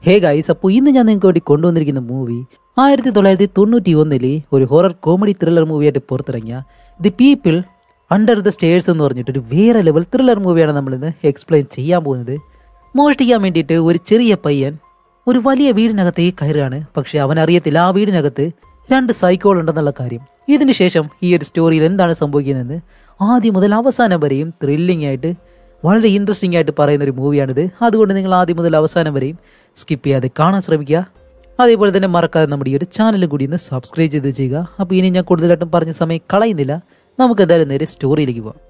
hey guys അപ്പോൾ ഇന്ന് ഞാൻ നിങ്ങൾക്ക് വേണ്ടി കൊണ്ടുവന്നിരിക്കുന്ന മൂവി ആയിരത്തി തൊള്ളായിരത്തി തൊണ്ണൂറ്റി ഒന്നില് ഒരു ഹൊറർ കോമഡി ത്രില്ലർ മൂവിയായിട്ട് പുറത്തിറങ്ങിയ the people under the stairs എന്ന് പറഞ്ഞിട്ട് ഒരു വേറെ ലെവൽ ത്രില്ലർ മൂവിയാണ് നമ്മളിന്ന് എക്സ്പ്ലെയിൻ ചെയ്യാൻ പോകുന്നത് മോഷ്ടിക്കാൻ വേണ്ടിയിട്ട് ഒരു ചെറിയ പയ്യൻ ഒരു വലിയ വീടിനകത്തേക്ക് കയറുകയാണ് പക്ഷെ അവൻ അറിയത്തില്ല ആ വീടിനകത്ത് രണ്ട് സൈക്കോൾ ഉണ്ടെന്നുള്ള കാര്യം ഇതിന് ശേഷം ഈ ഒരു സ്റ്റോറിയിൽ എന്താണ് സംഭവിക്കുന്നതെന്ന് ആദ്യം മുതൽ അവസാനം വരെയും ത്രില്ലിംഗ് ആയിട്ട് വളരെ ഇൻട്രസ്റ്റിംഗ് ആയിട്ട് പറയുന്ന ഒരു മൂവിയാണിത് അതുകൊണ്ട് നിങ്ങൾ ആദ്യം മുതൽ അവസാനം വരെയും സ്കിപ്പ് ചെയ്യാതെ കാണാൻ ശ്രമിക്കുക അതേപോലെ തന്നെ മറക്കാതെ നമ്മുടെ ഈ ഒരു ചാനലും കൂടി ഒന്ന് സബ്സ്ക്രൈബ് ചെയ്ത് ചെയ്യുക അപ്പോൾ ഇനി ഞാൻ കൂടുതലായിട്ടും പറഞ്ഞ സമയം കളയുന്നില്ല നമുക്ക് എന്തായാലും നേരെ സ്റ്റോറിയിലേക്ക് പോകാം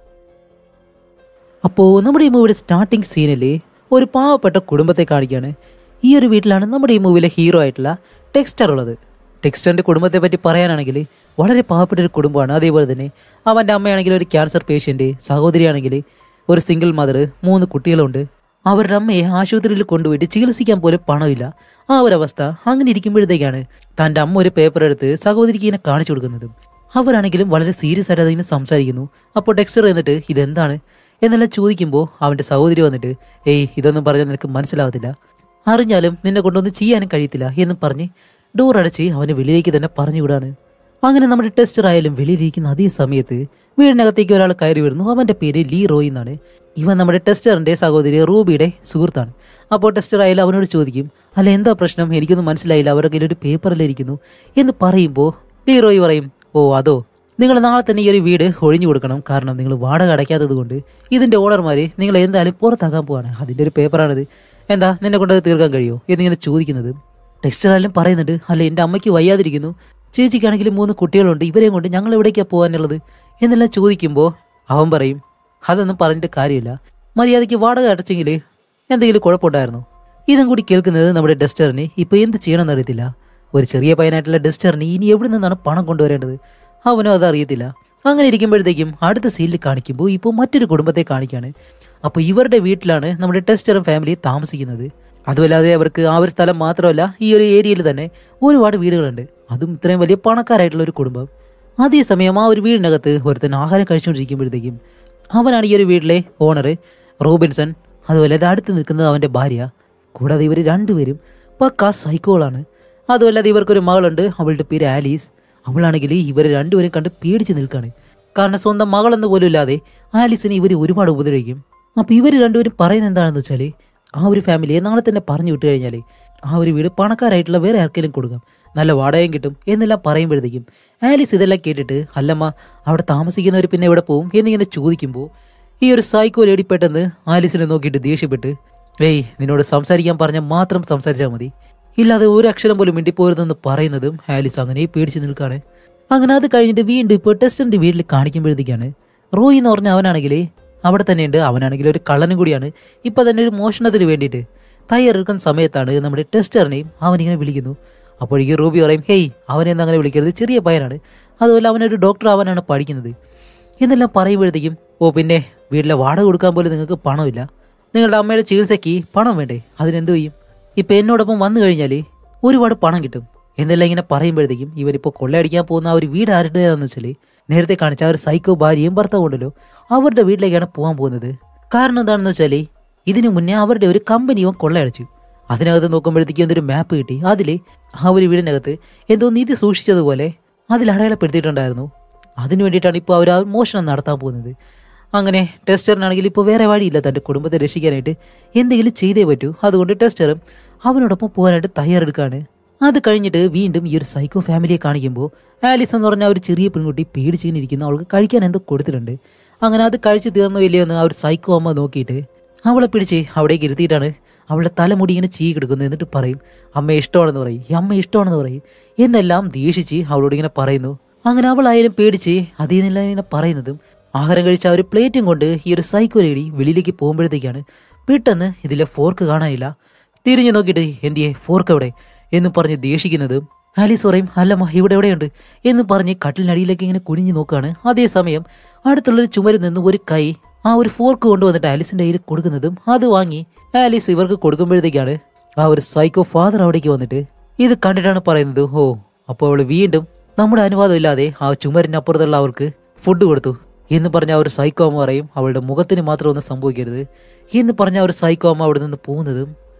അപ്പോൾ നമ്മുടെ ഈ മൂവിയുടെ സ്റ്റാർട്ടിംഗ് സീനിൽ ഒരു പാവപ്പെട്ട കുടുംബത്തെ കാണിക്കുകയാണ് ഈ ഒരു വീട്ടിലാണ് നമ്മുടെ ഈ മൂവിയിലെ ഹീറോ ആയിട്ടുള്ള ടെക്സ്റ്റർ ഉള്ളത് ടെക്സ്റ്ററിൻ്റെ കുടുംബത്തെ പറ്റി പറയാനാണെങ്കിൽ വളരെ പാവപ്പെട്ട ഒരു കുടുംബമാണ് അതേപോലെ തന്നെ അവൻ്റെ അമ്മയാണെങ്കിൽ ഒരു ക്യാൻസർ പേഷ്യൻ്റ് സഹോദരിയാണെങ്കിൽ ഒരു സിംഗിൾ മദർ മൂന്ന് കുട്ടികളുണ്ട് അവരുടെ അമ്മയെ ആശുപത്രിയിൽ കൊണ്ടുപോയിട്ട് ചികിത്സിക്കാൻ പോലും പണമില്ല ആ ഒരു അവസ്ഥ അങ്ങനെ ഇരിക്കുമ്പോഴത്തേക്കാണ് തൻ്റെ അമ്മ ഒരു പേപ്പർ എടുത്ത് സഹോദരിക്ക് ഇങ്ങനെ കാണിച്ചു കൊടുക്കുന്നതും അവരാണെങ്കിലും വളരെ സീരിയസ് ആയിട്ട് അതിങ്ങനെ സംസാരിക്കുന്നു അപ്പോൾ ടെക്സ്റ്റർ എന്നിട്ട് ഇതെന്താണ് എന്നെല്ലാം ചോദിക്കുമ്പോൾ അവൻ്റെ സഹോദരി വന്നിട്ട് ഏയ് ഇതൊന്നും പറഞ്ഞാൽ നിനക്ക് മനസ്സിലാവത്തില്ല അറിഞ്ഞാലും നിന്നെ കൊണ്ടൊന്നും ചെയ്യാനും കഴിയത്തില്ല എന്നും പറഞ്ഞ് ഡോർ അടച്ച് അവനെ വെളിയിലേക്ക് തന്നെ പറഞ്ഞു വിടാണ് അങ്ങനെ നമ്മുടെ ടെസ്റ്റർ ആയാലും വെളിയിലിരിക്കുന്ന അതേ സമയത്ത് വീടിനകത്തേക്ക് ഒരാൾ കയറി വരുന്നു അവൻ്റെ പേര് ലീ റോയ് എന്നാണ് ഇവൻ നമ്മുടെ ടെസ്റ്ററിൻ്റെ സഹോദരി റൂബിയുടെ സുഹൃത്താണ് അപ്പോൾ ടെസ്റ്റർ ആയാലും അവനോട് ചോദിക്കും അല്ല എന്താ പ്രശ്നം എനിക്കൊന്നും മനസ്സിലായില്ല അവരുടെ കയ്യിൽ ഒരു പേപ്പറിലിരിക്കുന്നു എന്ന് പറയുമ്പോൾ ലീ റോയ് പറയും ഓ അതോ നിങ്ങൾ നാളെ തന്നെ ഈ ഒരു വീട് ഒഴിഞ്ഞു കൊടുക്കണം കാരണം നിങ്ങൾ വാടക അടയ്ക്കാത്തത് കൊണ്ട് ഇതിൻ്റെ ഓണർമാർ നിങ്ങൾ എന്തായാലും പുറത്താക്കാൻ പോവാണ് അതിൻ്റെ ഒരു പേപ്പറാണിത് എന്താ നിന്നെ കൊണ്ട് അത് തീർക്കാൻ കഴിയുമോ എന്നിങ്ങനെ ചോദിക്കുന്നത് ടെക്സ്റ്ററായാലും പറയുന്നുണ്ട് അല്ല എൻ്റെ അമ്മയ്ക്ക് വയ്യാതിരിക്കുന്നു ചേച്ചിക്കാണെങ്കിൽ മൂന്ന് കുട്ടികളുണ്ട് ഇവരെയും കൊണ്ട് ഞങ്ങൾ എവിടേക്കാണ് പോകാനുള്ളത് എന്നെല്ലാം ചോദിക്കുമ്പോൾ അവൻ പറയും അതൊന്നും പറഞ്ഞിട്ട് കാര്യമില്ല മര്യാദയ്ക്ക് വാടക അടച്ചെങ്കിൽ എന്തെങ്കിലും കുഴപ്പമുണ്ടായിരുന്നു ഇതും കൂടി കേൾക്കുന്നത് നമ്മുടെ ഡസ്റ്ററിന് ഇപ്പോൾ എന്ത് ചെയ്യണമെന്ന് അറിയത്തില്ല ഒരു ചെറിയ പയ്യനായിട്ടുള്ള ഡസ്റ്ററിന് ഇനി എവിടെ നിന്നാണ് പണം കൊണ്ടുവരേണ്ടത് അവനും അത് അറിയത്തില്ല അങ്ങനെ ഇരിക്കുമ്പോഴത്തേക്കും അടുത്ത സീനിൽ കാണിക്കുമ്പോൾ ഇപ്പോൾ മറ്റൊരു കുടുംബത്തെ കാണിക്കുകയാണ് അപ്പോൾ ഇവരുടെ വീട്ടിലാണ് നമ്മുടെ ടെസ്റ്ററും ഫാമിലി താമസിക്കുന്നത് അതുമല്ലാതെ അവർക്ക് ആ ഒരു സ്ഥലം മാത്രമല്ല ഈ ഒരു ഏരിയയിൽ തന്നെ ഒരുപാട് വീടുകളുണ്ട് അതും ഇത്രയും വലിയ പണക്കാരായിട്ടുള്ള ഒരു കുടുംബം അതേസമയം ആ ഒരു വീടിനകത്ത് ഒരുത്തൻ ആഹാരം കഴിച്ചുകൊണ്ടിരിക്കുമ്പോഴത്തേക്കും അവനാണ് ഈ ഒരു വീട്ടിലെ ഓണർ റോബിൻസൺ അതുപോലെ അത് അടുത്ത് നിൽക്കുന്നത് അവൻ്റെ ഭാര്യ കൂടാതെ ഇവർ രണ്ടുപേരും പക്ക സൈക്കോളാണ് അതുമല്ലാതെ ഇവർക്കൊരു മകളുണ്ട് അവളുടെ പേര് ആലീസ് അവളാണെങ്കിൽ ഇവർ രണ്ടുപേരും കണ്ട് പേടിച്ച് നിൽക്കുകയാണ് കാരണം സ്വന്തം മകളെന്ന് പോലും ഇല്ലാതെ ആലീസിനെ ഇവർ ഒരുപാട് ഉപദ്രവിക്കും അപ്പോൾ ഇവർ രണ്ടുപേരും പറയുന്നത് എന്താണെന്ന് വെച്ചാൽ ആ ഒരു ഫാമിലിയെ നാളെ തന്നെ പറഞ്ഞു വിട്ടു കഴിഞ്ഞാൽ ആ ഒരു വീട് പണക്കാരായിട്ടുള്ള വേറെ ആർക്കെങ്കിലും കൊടുക്കാം നല്ല വാടകയും കിട്ടും എന്നെല്ലാം പറയുമ്പോഴത്തേക്കും ആലീസ് ഇതെല്ലാം കേട്ടിട്ട് അല്ലമ്മ അവിടെ താമസിക്കുന്നവർ പിന്നെ എവിടെ പോവും എന്നിങ്ങനെ ചോദിക്കുമ്പോൾ ഈ ഒരു സൈക്കോ ലേഡി പെട്ടെന്ന് ആലീസിനെ നോക്കിയിട്ട് ദേഷ്യപ്പെട്ട് ഏയ് നിന്നോട് സംസാരിക്കാൻ പറഞ്ഞാൽ മാത്രം സംസാരിച്ചാൽ മതി ഇല്ലാതെ ഒരു അക്ഷരം പോലും മിണ്ടിപ്പോരുതെന്ന് പറയുന്നതും ആലിസ് അങ്ങനെ പേടിച്ച് നിൽക്കാണ് അങ്ങനെ അത് കഴിഞ്ഞിട്ട് വീണ്ടും ഇപ്പോൾ ടെസ്റ്റിൻ്റെ വീട്ടിൽ കാണിക്കുമ്പോഴത്തേക്കാണ് റോയി എന്ന് പറഞ്ഞ അവനാണെങ്കിൽ അവിടെ തന്നെയുണ്ട് അവനാണെങ്കിൽ ഒരു കള്ളനും കൂടിയാണ് ഇപ്പം തന്നെ ഒരു മോഷണത്തിന് വേണ്ടിയിട്ട് തയ്യാറെടുക്കുന്ന സമയത്താണ് നമ്മുടെ ടെസ്റ്ററിനെയും അവനിങ്ങനെ വിളിക്കുന്നു അപ്പോഴേക്കും റൂബി പറയും ഹേയ് അവനെ ഒന്നും അങ്ങനെ വിളിക്കരുത് ചെറിയ പയ്യനാണ് അതുപോലെ അവനൊരു ഡോക്ടർ ആവാനാണ് പഠിക്കുന്നത് എന്നെല്ലാം പറയുമ്പോഴത്തേക്കും ഓ പിന്നെ വീട്ടിലെ വാടക കൊടുക്കാൻ പോലും നിങ്ങൾക്ക് പണമില്ല നിങ്ങളുടെ അമ്മയുടെ ചികിത്സയ്ക്ക് പണം വേണ്ടേ അതിനെന്തു ചെയ്യും ഇപ്പം എന്നോടൊപ്പം വന്നു കഴിഞ്ഞാൽ ഒരുപാട് പണം കിട്ടും എന്നെല്ലാം ഇങ്ങനെ പറയുമ്പോഴത്തേക്കും ഇവരിപ്പോൾ കൊള്ളയടിക്കാൻ പോകുന്ന ആ ഒരു വീട് ആരുടേതാണെന്ന് വെച്ചാൽ നേരത്തെ കാണിച്ച ആ ഒരു സൈക്കോ ഭാര്യയും ഭർത്താവും ഉണ്ടല്ലോ അവരുടെ വീട്ടിലേക്കാണ് പോകാൻ പോകുന്നത് കാരണം എന്താണെന്ന് വെച്ചാൽ ഇതിനു മുന്നേ അവരുടെ ഒരു കമ്പനിയും കൊള്ളയടിച്ചു അതിനകത്ത് നോക്കുമ്പോഴത്തേക്കും എന്തൊരു മാപ്പ് കിട്ടി അതിൽ ആ ഒരു വീടിനകത്ത് എന്തോ നീതി സൂക്ഷിച്ചതുപോലെ അതിൽ അടയാളപ്പെടുത്തിയിട്ടുണ്ടായിരുന്നു അതിനു വേണ്ടിയിട്ടാണ് ഇപ്പോൾ അവർ ആ മോഷണം നടത്താൻ പോകുന്നത് അങ്ങനെ ടെസ്റ്ററിനാണെങ്കിൽ ഇപ്പോൾ വേറെ വഴിയില്ല തൻ്റെ കുടുംബത്തെ രക്ഷിക്കാനായിട്ട് എന്തെങ്കിലും ചെയ്തേ പറ്റൂ അതുകൊണ്ട് ടെസ്റ്ററും അവനോടൊപ്പം പോകാനായിട്ട് തയ്യാറെടുക്കുകയാണ് അത് കഴിഞ്ഞിട്ട് വീണ്ടും ഈ ഒരു സൈക്കോ ഫാമിലിയെ കാണിക്കുമ്പോൾ ആലിസ് എന്ന് പറഞ്ഞ ആ ഒരു ചെറിയ പെൺകുട്ടി പേടിച്ചിരിക്കുന്നു അവൾക്ക് കഴിക്കാൻ എന്തോ കൊടുത്തിട്ടുണ്ട് അങ്ങനെ അത് കഴിച്ച് തീർന്നു വലിയെന്ന് ആ ഒരു സൈക്കോ അമ്മ നോക്കിയിട്ട് അവളെ പിടിച്ച് അവിടേക്ക് ഇരുത്തിയിട്ടാണ് അവളുടെ തലമുടി ഇങ്ങനെ ചീ കിടക്കുന്നു എന്നിട്ട് പറയും അമ്മ ഇഷ്ടമാണെന്ന് പറയും ഈ അമ്മ ഇഷ്ടമാണെന്ന് പറയും എന്നെല്ലാം ദേഷിച്ച് അവളോട് ഇങ്ങനെ പറയുന്നു അങ്ങനെ അവളായാലും പേടിച്ച് അതേ നില ഇങ്ങനെ പറയുന്നതും ആഹാരം കഴിച്ച ആ ഒരു പ്ലേറ്റും കൊണ്ട് ഈ ഒരു സൈക്കോ ലേഡി വെളിയിലേക്ക് പോകുമ്പോഴത്തേക്കാണ് പെട്ടെന്ന് ഇതിലെ ഫോർക്ക് കാണാനില്ല തിരിഞ്ഞു നോക്കിയിട്ട് എന്തിയെ ഫോർക്ക് എവിടെ എന്ന് പറഞ്ഞ് ദേഷിക്കുന്നതും ആലീസ് പറയും അല്ലമ്മ ഇവിടെ എവിടെയുണ്ട് എന്ന് പറഞ്ഞ് കട്ടിലിനടിയിലേക്ക് ഇങ്ങനെ കുനിഞ്ഞു നോക്കുകയാണ് അതേസമയം അടുത്തുള്ളൊരു ചുമരിൽ നിന്ന് ഒരു കൈ ആ ഒരു ഫോർക്ക് കൊണ്ടുവന്നിട്ട് ആലീസിന്റെ കയ്യിൽ കൊടുക്കുന്നതും അത് വാങ്ങി ആലീസ് ഇവർക്ക് കൊടുക്കുമ്പോഴത്തേക്കാണ് ആ ഒരു സൈക്കോ ഫാദർ അവിടേക്ക് വന്നിട്ട് ഇത് കണ്ടിട്ടാണ് പറയുന്നത് ഓ അപ്പോൾ അവൾ വീണ്ടും നമ്മുടെ അനുവാദം ഇല്ലാതെ ആ ചുമരിനപ്പുറത്തുള്ള അവർക്ക് ഫുഡ് കൊടുത്തു എന്ന് പറഞ്ഞ ആ ഒരു സൈക്കോ അമ്മ പറയും അവളുടെ മുഖത്തിന് മാത്രം ഒന്നും സംഭവിക്കരുത് എന്ന് പറഞ്ഞ ആ ഒരു സൈക്കോ അമ്മ അവിടെ നിന്ന് പോകുന്നതും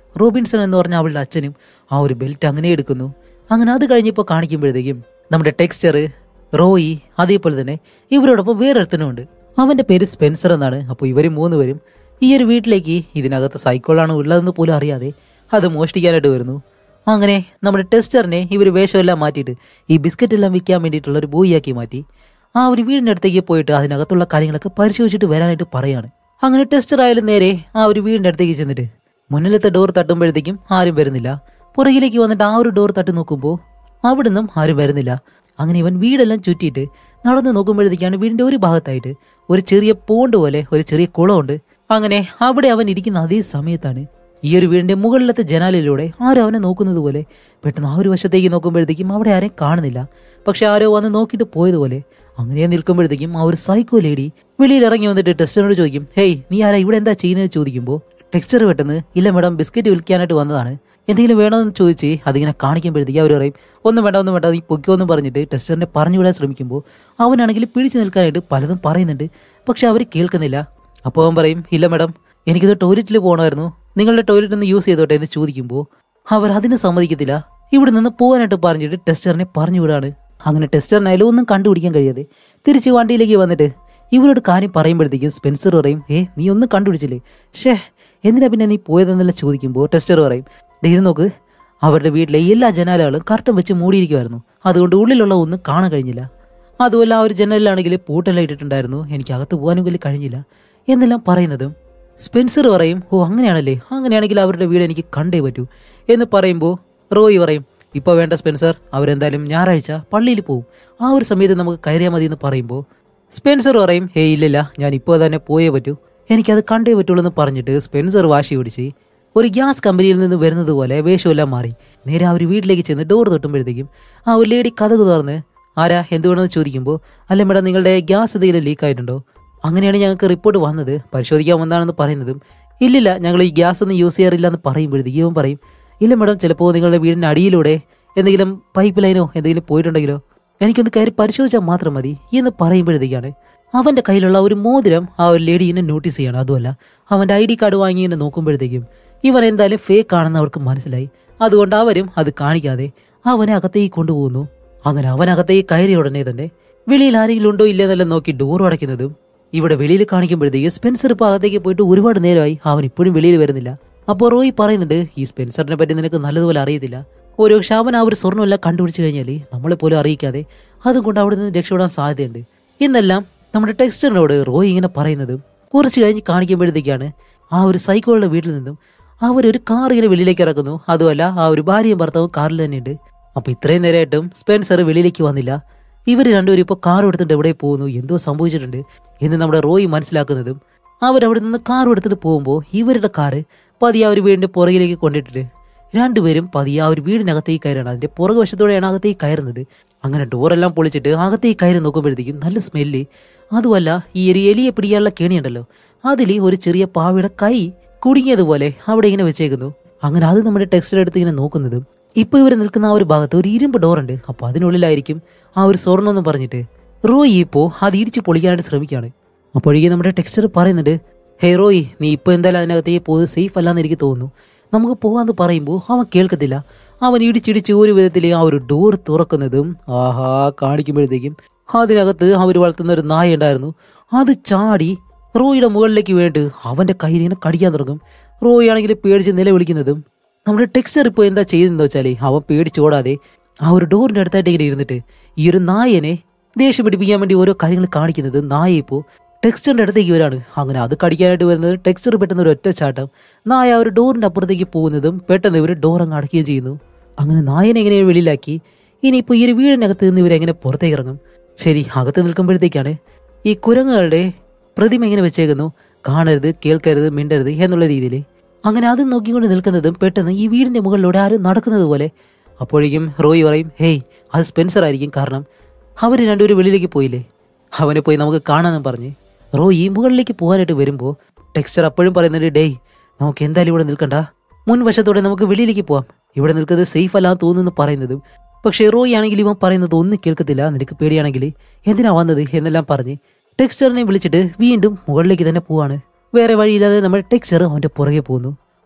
റോബിൻസൺ എന്ന് പറഞ്ഞ അവളുടെ അച്ഛനും ആ ഒരു ബെൽറ്റ് അങ്ങനെ എടുക്കുന്നു അങ്ങനെ അത് കഴിഞ്ഞപ്പോൾ കാണിക്കുമ്പോഴത്തേക്കും നമ്മുടെ ടെക്സ്ചർ റോയി അതേപോലെ തന്നെ ഇവരോടൊപ്പം വേറൊരുത്തനുമുണ്ട് അവന്റെ പേര് സ്പെൻസർ എന്നാണ് അപ്പോൾ ഇവർ മൂന്നുപേരും ഈ ഒരു വീട്ടിലേക്ക് ഇതിനകത്ത് സൈക്കോളാണ് ഉള്ളതെന്ന് പോലും അറിയാതെ അത് മോഷ്ടിക്കാനായിട്ട് വരുന്നു അങ്ങനെ നമ്മുടെ ടെസ്റ്ററിനെ ഇവർ വേഷമെല്ലാം മാറ്റിയിട്ട് ഈ ബിസ്ക്കറ്റ് എല്ലാം വിൽക്കാൻ വേണ്ടിയിട്ടുള്ള ഒരു ബോയിയാക്കി മാറ്റി ആ ഒരു വീടിൻ്റെ അടുത്തേക്ക് പോയിട്ട് അതിനകത്തുള്ള കാര്യങ്ങളൊക്കെ പരിശോധിച്ചിട്ട് വരാനായിട്ട് പറയാണ് അങ്ങനെ ടെസ്റ്റർ ആയാലും നേരെ ആ ഒരു വീടിൻ്റെ അടുത്തേക്ക് ചെന്നിട്ട് മുന്നിലത്തെ ഡോർ തട്ടുമ്പോഴത്തേക്കും ആരും വരുന്നില്ല പുറകിലേക്ക് വന്നിട്ട് ആ ഒരു ഡോർ തട്ടി നോക്കുമ്പോൾ അവിടുന്നും ആരും വരുന്നില്ല അങ്ങനെ ഇവൻ വീടെല്ലാം ചുറ്റിയിട്ട് നടന്ന് നോക്കുമ്പോഴത്തേക്കാണ് വീടിൻ്റെ ഒരു ഭാഗത്തായിട്ട് ഒരു ചെറിയ പോണ്ട് പോലെ ഒരു ചെറിയ കുളമുണ്ട് അങ്ങനെ അവിടെ അവൻ ഇരിക്കുന്ന അതേ സമയത്താണ് ഈ ഒരു വീടിന്റെ മുകളിലത്തെ ജനാലിലൂടെ ആരോ അവനെ നോക്കുന്നത് പോലെ പെട്ടെന്ന് ആ ഒരു വശത്തേക്ക് നോക്കുമ്പോഴത്തേക്കും അവിടെ ആരെയും കാണുന്നില്ല പക്ഷെ ആരോ വന്ന് നോക്കിയിട്ട് പോയതുപോലെ അങ്ങനെ നിൽക്കുമ്പോഴത്തേക്കും ആ ഒരു സൈക്കോ ലേഡി വെളിയിൽ ഇറങ്ങി വന്നിട്ട് ടെസ്റ്ററിനോട് ചോദിക്കും ഹേയ് നീ ആരാ ഇവിടെ എന്താ ചെയ്യുന്നത് ചോദിക്കുമ്പോൾ ടെക്സ്ചർ പെട്ടെന്ന് ഇല്ല മാഡം ബിസ്ക്കറ്റ് വിൽക്കാനായിട്ട് വന്നതാണ് എന്തെങ്കിലും വേണമെന്ന് ചോദിച്ച് അതിങ്ങനെ കാണിക്കുമ്പോഴത്തേക്ക് അവർ പറയും ഒന്നും വേണ്ട ഒന്നും വേണ്ട നീ പൊയ്ക്കോന്നും പറഞ്ഞിട്ട് ടെസ്റ്ററിനെ പറഞ്ഞു വിടാൻ ശ്രമിക്കുമ്പോൾ അവനാണെങ്കിൽ പിടിച്ചു നിൽക്കാനായിട്ട് പലതും പറയുന്നുണ്ട് പക്ഷെ അവർ കേൾക്കുന്നില്ല അപ്പോൾ അവൻ പറയും ഇല്ല മാഡം എനിക്കിത് ടോയ്ലറ്റിൽ പോകണമായിരുന്നു നിങ്ങളുടെ ടോയ്ലറ്റ് ഒന്ന് യൂസ് ചെയ്തോട്ടെ എന്ന് ചോദിക്കുമ്പോൾ അവർ അതിന് സമ്മതിക്കത്തില്ല ഇവിടെ നിന്ന് പോകാനായിട്ട് പറഞ്ഞിട്ട് ടെസ്റ്ററിനെ പറഞ്ഞു വിടാണ് അങ്ങനെ ടെസ്റ്ററിനായാലും ഒന്നും കണ്ടുപിടിക്കാൻ കഴിയാതെ തിരിച്ച് വണ്ടിയിലേക്ക് വന്നിട്ട് ഇവരോട് കാര്യം പറയുമ്പോഴത്തേക്കും സ്പെൻസർ പറയും ഏ നീ ഒന്നും കണ്ടുപിടിച്ചില്ലേ ഷേ എന്തിനാ പിന്നെ നീ പോയതെന്നെല്ലാം ചോദിക്കുമ്പോൾ ടെസ്റ്റർ പറയും "ദേ ഇത് നോക്ക് അവരുടെ വീട്ടിലെ എല്ലാ ജനാലകളും കർട്ടൻ വെച്ച് മൂടിയിരിക്കുമായിരുന്നു അതുകൊണ്ട് ഉള്ളിലുള്ള ഒന്നും കാണാൻ കഴിഞ്ഞില്ല അതുമല്ല ആ ഒരു ജനലിലാണെങ്കിൽ പൂട്ടെല്ലാം ഇട്ടിട്ടുണ്ടായിരുന്നു എനിക്ക് അകത്ത് പോകാനും വലിയ കഴിഞ്ഞില്ല എന്നെല്ലാം പറയുന്നതും സ്പെൻസർ പറയും ഓ അങ്ങനെയാണല്ലേ അങ്ങനെയാണെങ്കിൽ അവരുടെ വീട് എനിക്ക് കണ്ടേ പറ്റൂ എന്ന് പറയുമ്പോൾ റോയി പറയും ഇപ്പോൾ വേണ്ട സ്പെൻസർ അവരെന്തായാലും ഞായറാഴ്ച പള്ളിയിൽ പോവും ആ ഒരു സമയത്ത് നമുക്ക് കയറിയാൽ മതി എന്ന് പറയുമ്പോൾ സ്പെൻസർ പറയും ഹേ ഇല്ലില്ല ഞാൻ ഇപ്പോൾ തന്നെ പോയേ പറ്റൂ എനിക്കത് കണ്ടേ പറ്റുള്ളൂ എന്ന് പറഞ്ഞിട്ട് സ്പെൻസർ വാശി പിടിച്ച് ഒരു ഗ്യാസ് കമ്പനിയിൽ നിന്ന് വരുന്നത് പോലെ വേഷമെല്ലാം മാറി നേരെ ആ ഒരു വീട്ടിലേക്ക് ചെന്ന് ഡോർ തൊട്ടുമ്പോഴത്തേക്കും ആ ഒരു ലേഡി കഥക് തുറന്ന് ആരാ എന്ത് വേണമെന്ന് ചോദിക്കുമ്പോൾ അല്ല മേഡം നിങ്ങളുടെ ഗ്യാസ് എന്തെങ്കിലും ലീക്ക് ആയിട്ടുണ്ടോ അങ്ങനെയാണ് ഞങ്ങൾക്ക് റിപ്പോർട്ട് വന്നത് പരിശോധിക്കാൻ വന്നതാണെന്ന് പറയുന്നതും ഇല്ലില്ല ഞങ്ങൾ ഈ ഗ്യാസ് ഒന്നും യൂസ് ചെയ്യാറില്ല എന്ന് പറയുമ്പോഴത്തേക്കും ഇവൻ പറയും ഇല്ല മേഡം ചിലപ്പോൾ നിങ്ങളുടെ വീടിൻ്റെ അടിയിലൂടെ എന്തെങ്കിലും പൈപ്പ് ലൈനോ എന്തെങ്കിലും പോയിട്ടുണ്ടെങ്കിലോ എനിക്കൊന്ന് കയറി പരിശോധിച്ചാൽ മാത്രം മതി എന്ന് പറയുമ്പോഴത്തേക്കാണ് അവൻ്റെ കയ്യിലുള്ള ഒരു മോതിരം ആ ഒരു ലേഡീനെ നോട്ടീസ് ചെയ്യണം അതുമല്ല അവൻ്റെ ഐ ഡി കാർഡ് വാങ്ങി എന്ന് നോക്കുമ്പോഴത്തേക്കും ഇവൻ എന്തായാലും ഫേക്ക് ആണെന്ന് അവർക്ക് മനസ്സിലായി അതുകൊണ്ട് അവരും അത് കാണിക്കാതെ അവനെ അകത്തേക്ക് കൊണ്ടുപോകുന്നു അങ്ങനെ അവനകത്തേക്ക് കയറിയ ഉടനെ തന്നെ വെളിയിൽ ആരെങ്കിലും ഉണ്ടോ ഇല്ലെന്നെല്ലാം നോക്കി ഡോർ അടയ്ക്കുന്നതും ഇവിടെ വെളിയിൽ കാണിക്കുമ്പോഴത്തേക്ക് സ്പെൻസർ ഇപ്പോൾ അകത്തേക്ക് പോയിട്ട് ഒരുപാട് നേരമായി അവൻ ഇപ്പോഴും വെളിയിൽ വരുന്നില്ല അപ്പോൾ റോയി പറയുന്നുണ്ട് ഈ സ്പെൻസറിനെ പറ്റി നിനക്ക് നല്ലതുപോലെ അറിയത്തില്ല ഒരു പക്ഷെ അവൻ ആ ഒരു സ്വർണ്ണമെല്ലാം കണ്ടുപിടിച്ച് കഴിഞ്ഞാൽ നമ്മളെ പോലും അറിയിക്കാതെ അതും കൊണ്ട് അവിടെ നിന്ന് രക്ഷപ്പെടാൻ സാധ്യതയുണ്ട് എന്നെല്ലാം നമ്മുടെ ടെക്സ്റ്ററിനോട് റോയി ഇങ്ങനെ പറയുന്നതും കുറച്ച് കഴിഞ്ഞ് കാണിക്കുമ്പോഴത്തേക്കാണ് ആ ഒരു സൈക്കോളുടെ വീട്ടിൽ നിന്നും അവരൊരു കാർ ഇങ്ങനെ വെളിയിലേക്ക് ഇറക്കുന്നു അതുമല്ല ആ ഒരു ഭാര്യയും ഭർത്താവും കാറിൽ തന്നെയുണ്ട് അപ്പൊ ഇത്രയും നേരമായിട്ടും സ്പെൻസർ വെളിയിലേക്ക് വന്നില്ല ഇവർ രണ്ടുപേരും ഇപ്പോൾ കാർ എടുത്തിട്ട് എവിടെ പോകുന്നു എന്തോ സംഭവിച്ചിട്ടുണ്ട് എന്ന് നമ്മുടെ റോയി മനസ്സിലാക്കുന്നതും അവരവിടെ നിന്ന് കാർ എടുത്തിട്ട് പോകുമ്പോൾ ഇവരുടെ കാറ് പതിയെ ആ ഒരു വീടിന്റെ പുറകിലേക്ക് കൊണ്ടിട്ടിട്ട് രണ്ടുപേരും പതിയെ ആ ഒരു വീടിനകത്തേക്ക് കയറാണ് അതിന്റെ പുറകു വശത്തോടെയാണ് അകത്തേക്ക് കയറുന്നത് അങ്ങനെ ഡോറെല്ലാം പൊളിച്ചിട്ട് അകത്തേക്ക് കയറി നോക്കുമ്പോഴത്തേക്കും നല്ല സ്മെല്ല് അതുമല്ല ഈ ഒരു എലിയെ പിടിക്കാനുള്ള കെണിയുണ്ടല്ലോ അതിൽ ഒരു ചെറിയ പാവയുടെ കൈ കുടുങ്ങിയതുപോലെ അവിടെ ഇങ്ങനെ വെച്ചേക്കുന്നു അങ്ങനെ അത് നമ്മുടെ ടെക്സ്റ്റിൽ എടുത്ത് ഇങ്ങനെ നോക്കുന്നതും ഇപ്പൊ ഇവർ നിൽക്കുന്ന ആ ഒരു ഭാഗത്ത് ഒരു ഇരുമ്പ് ഡോറുണ്ട് അപ്പൊ അതിനുള്ളിലായിരിക്കും ആ ഒരു സ്വർണ്ണം എന്ന് പറഞ്ഞിട്ട് റോയി ഇപ്പോ അത് ഇടിച്ച് പൊളിക്കാനായിട്ട് ശ്രമിക്കുകയാണ് അപ്പോഴേക്കും നമ്മുടെ ടെക്സ്റ്റർ പറയുന്നുണ്ട് ഹേ റോയി നീ ഇപ്പൊ എന്തായാലും അതിനകത്തേക്ക് പോകുന്നത് സേഫ് അല്ലാന്ന് എനിക്ക് തോന്നുന്നു നമുക്ക് പോകാന്ന് പറയുമ്പോൾ അവൻ കേൾക്കത്തില്ല അവൻ ഇടിച്ചിടിച്ച് ഒരു വിധത്തിൽ ആ ഒരു ഡോർ തുറക്കുന്നതും ആഹാ കാണിക്കുമ്പോഴത്തേക്കും അതിനകത്ത് അവർ വളർത്തുന്ന ഒരു നായ ഉണ്ടായിരുന്നു അത് ചാടി റോയിയുടെ മുകളിലേക്ക് വേണ്ടിട്ട് അവന്റെ കയ്യിൽ ഇങ്ങനെ കടിക്കാൻ തുടങ്ങും റോയി ആണെങ്കിൽ പേടിച്ച് നിലവിളിക്കുന്നതും നമ്മുടെ ടെക്സ്റ്റർ ഇപ്പോൾ എന്താ ചെയ്തതെന്ന് വെച്ചാലേ അവൻ പേടിച്ചോടാതെ ആ ഒരു ഡോറിന്റെ അടുത്തായിട്ട് ഇങ്ങനെ ഇരുന്നിട്ട് ഈ ഒരു നായനെ ദേഷ്യം പിടിപ്പിക്കാൻ വേണ്ടി ഓരോ കാര്യങ്ങൾ കാണിക്കുന്നത് നായ ഇപ്പോൾ ടെക്സ്റ്ററിന്റെ അടുത്തേക്ക് വരാണ് അങ്ങനെ അത് കടിക്കാനായിട്ട് വരുന്നത് ടെക്സ്റ്റർ പെട്ടെന്ന് ഒരു ഒറ്റ ചാട്ടം നായ ആ ഒരു ഡോറിന്റെ അപ്പുറത്തേക്ക് പോകുന്നതും പെട്ടെന്ന് ഇവർ ഡോർ അങ്ങ് അടയ്ക്കുകയും ചെയ്യുന്നു അങ്ങനെ നായനെ എങ്ങനെ വെളിയിലാക്കി ഇനിയിപ്പോൾ ഈ ഒരു വീടിനകത്ത് നിന്ന് ഇവരെങ്ങനെ പുറത്തേക്ക് ഇറങ്ങും ശരി അകത്ത് നിൽക്കുമ്പോഴത്തേക്കാണ് ഈ കുരങ്ങുകളുടെ പ്രതിമ ഇങ്ങനെ വെച്ചേക്കുന്നു കാണരുത് കേൾക്കരുത് മിണ്ടരുത് എന്നുള്ള രീതിയിൽ അങ്ങനെ അത് നോക്കിക്കൊണ്ട് നിൽക്കുന്നതും പെട്ടെന്ന് ഈ വീടിന്റെ മുകളിലൂടെ ആരും നടക്കുന്നത് പോലെ അപ്പോഴേക്കും റോയി പറയും ഹേയ് അത് സ്പെൻസർ ആയിരിക്കും കാരണം അവർ രണ്ടുപേരും വെളിയിലേക്ക് പോയില്ലേ അവനെ പോയി നമുക്ക് കാണാമെന്ന് പറഞ്ഞ് റോയി മുകളിലേക്ക് പോകാനായിട്ട് വരുമ്പോൾ ടെക്സ്ചർ അപ്പോഴും പറയുന്നുണ്ട് ഡേയ് നമുക്ക് എന്തായാലും ഇവിടെ നിൽക്കണ്ട മുൻവശത്തോടെ നമുക്ക് വെളിയിലേക്ക് പോവാം ഇവിടെ നിൽക്കുന്നത് സേഫ് അല്ലാന്ന് തോന്നുന്നു പറയുന്നതും പക്ഷേ റോയി ആണെങ്കിൽ ഇവൻ പറയുന്നത് ഒന്നും കേൾക്കത്തില്ല നിനക്ക് പേടിയാണെങ്കിൽ എന്തിനാ വന്നത് എന്നെല്ലാം പറഞ്ഞ് ടെക്സ്ചറിനെ വിളിച്ചിട്ട് വീണ്ടും മുകളിലേക്ക് തന്നെ പോവാണ് വേറെ വഴിയില്ലാതെ നമ്മൾ ടെക്സ്ചർ അവന്റെ പുറകെ പോകുന്നു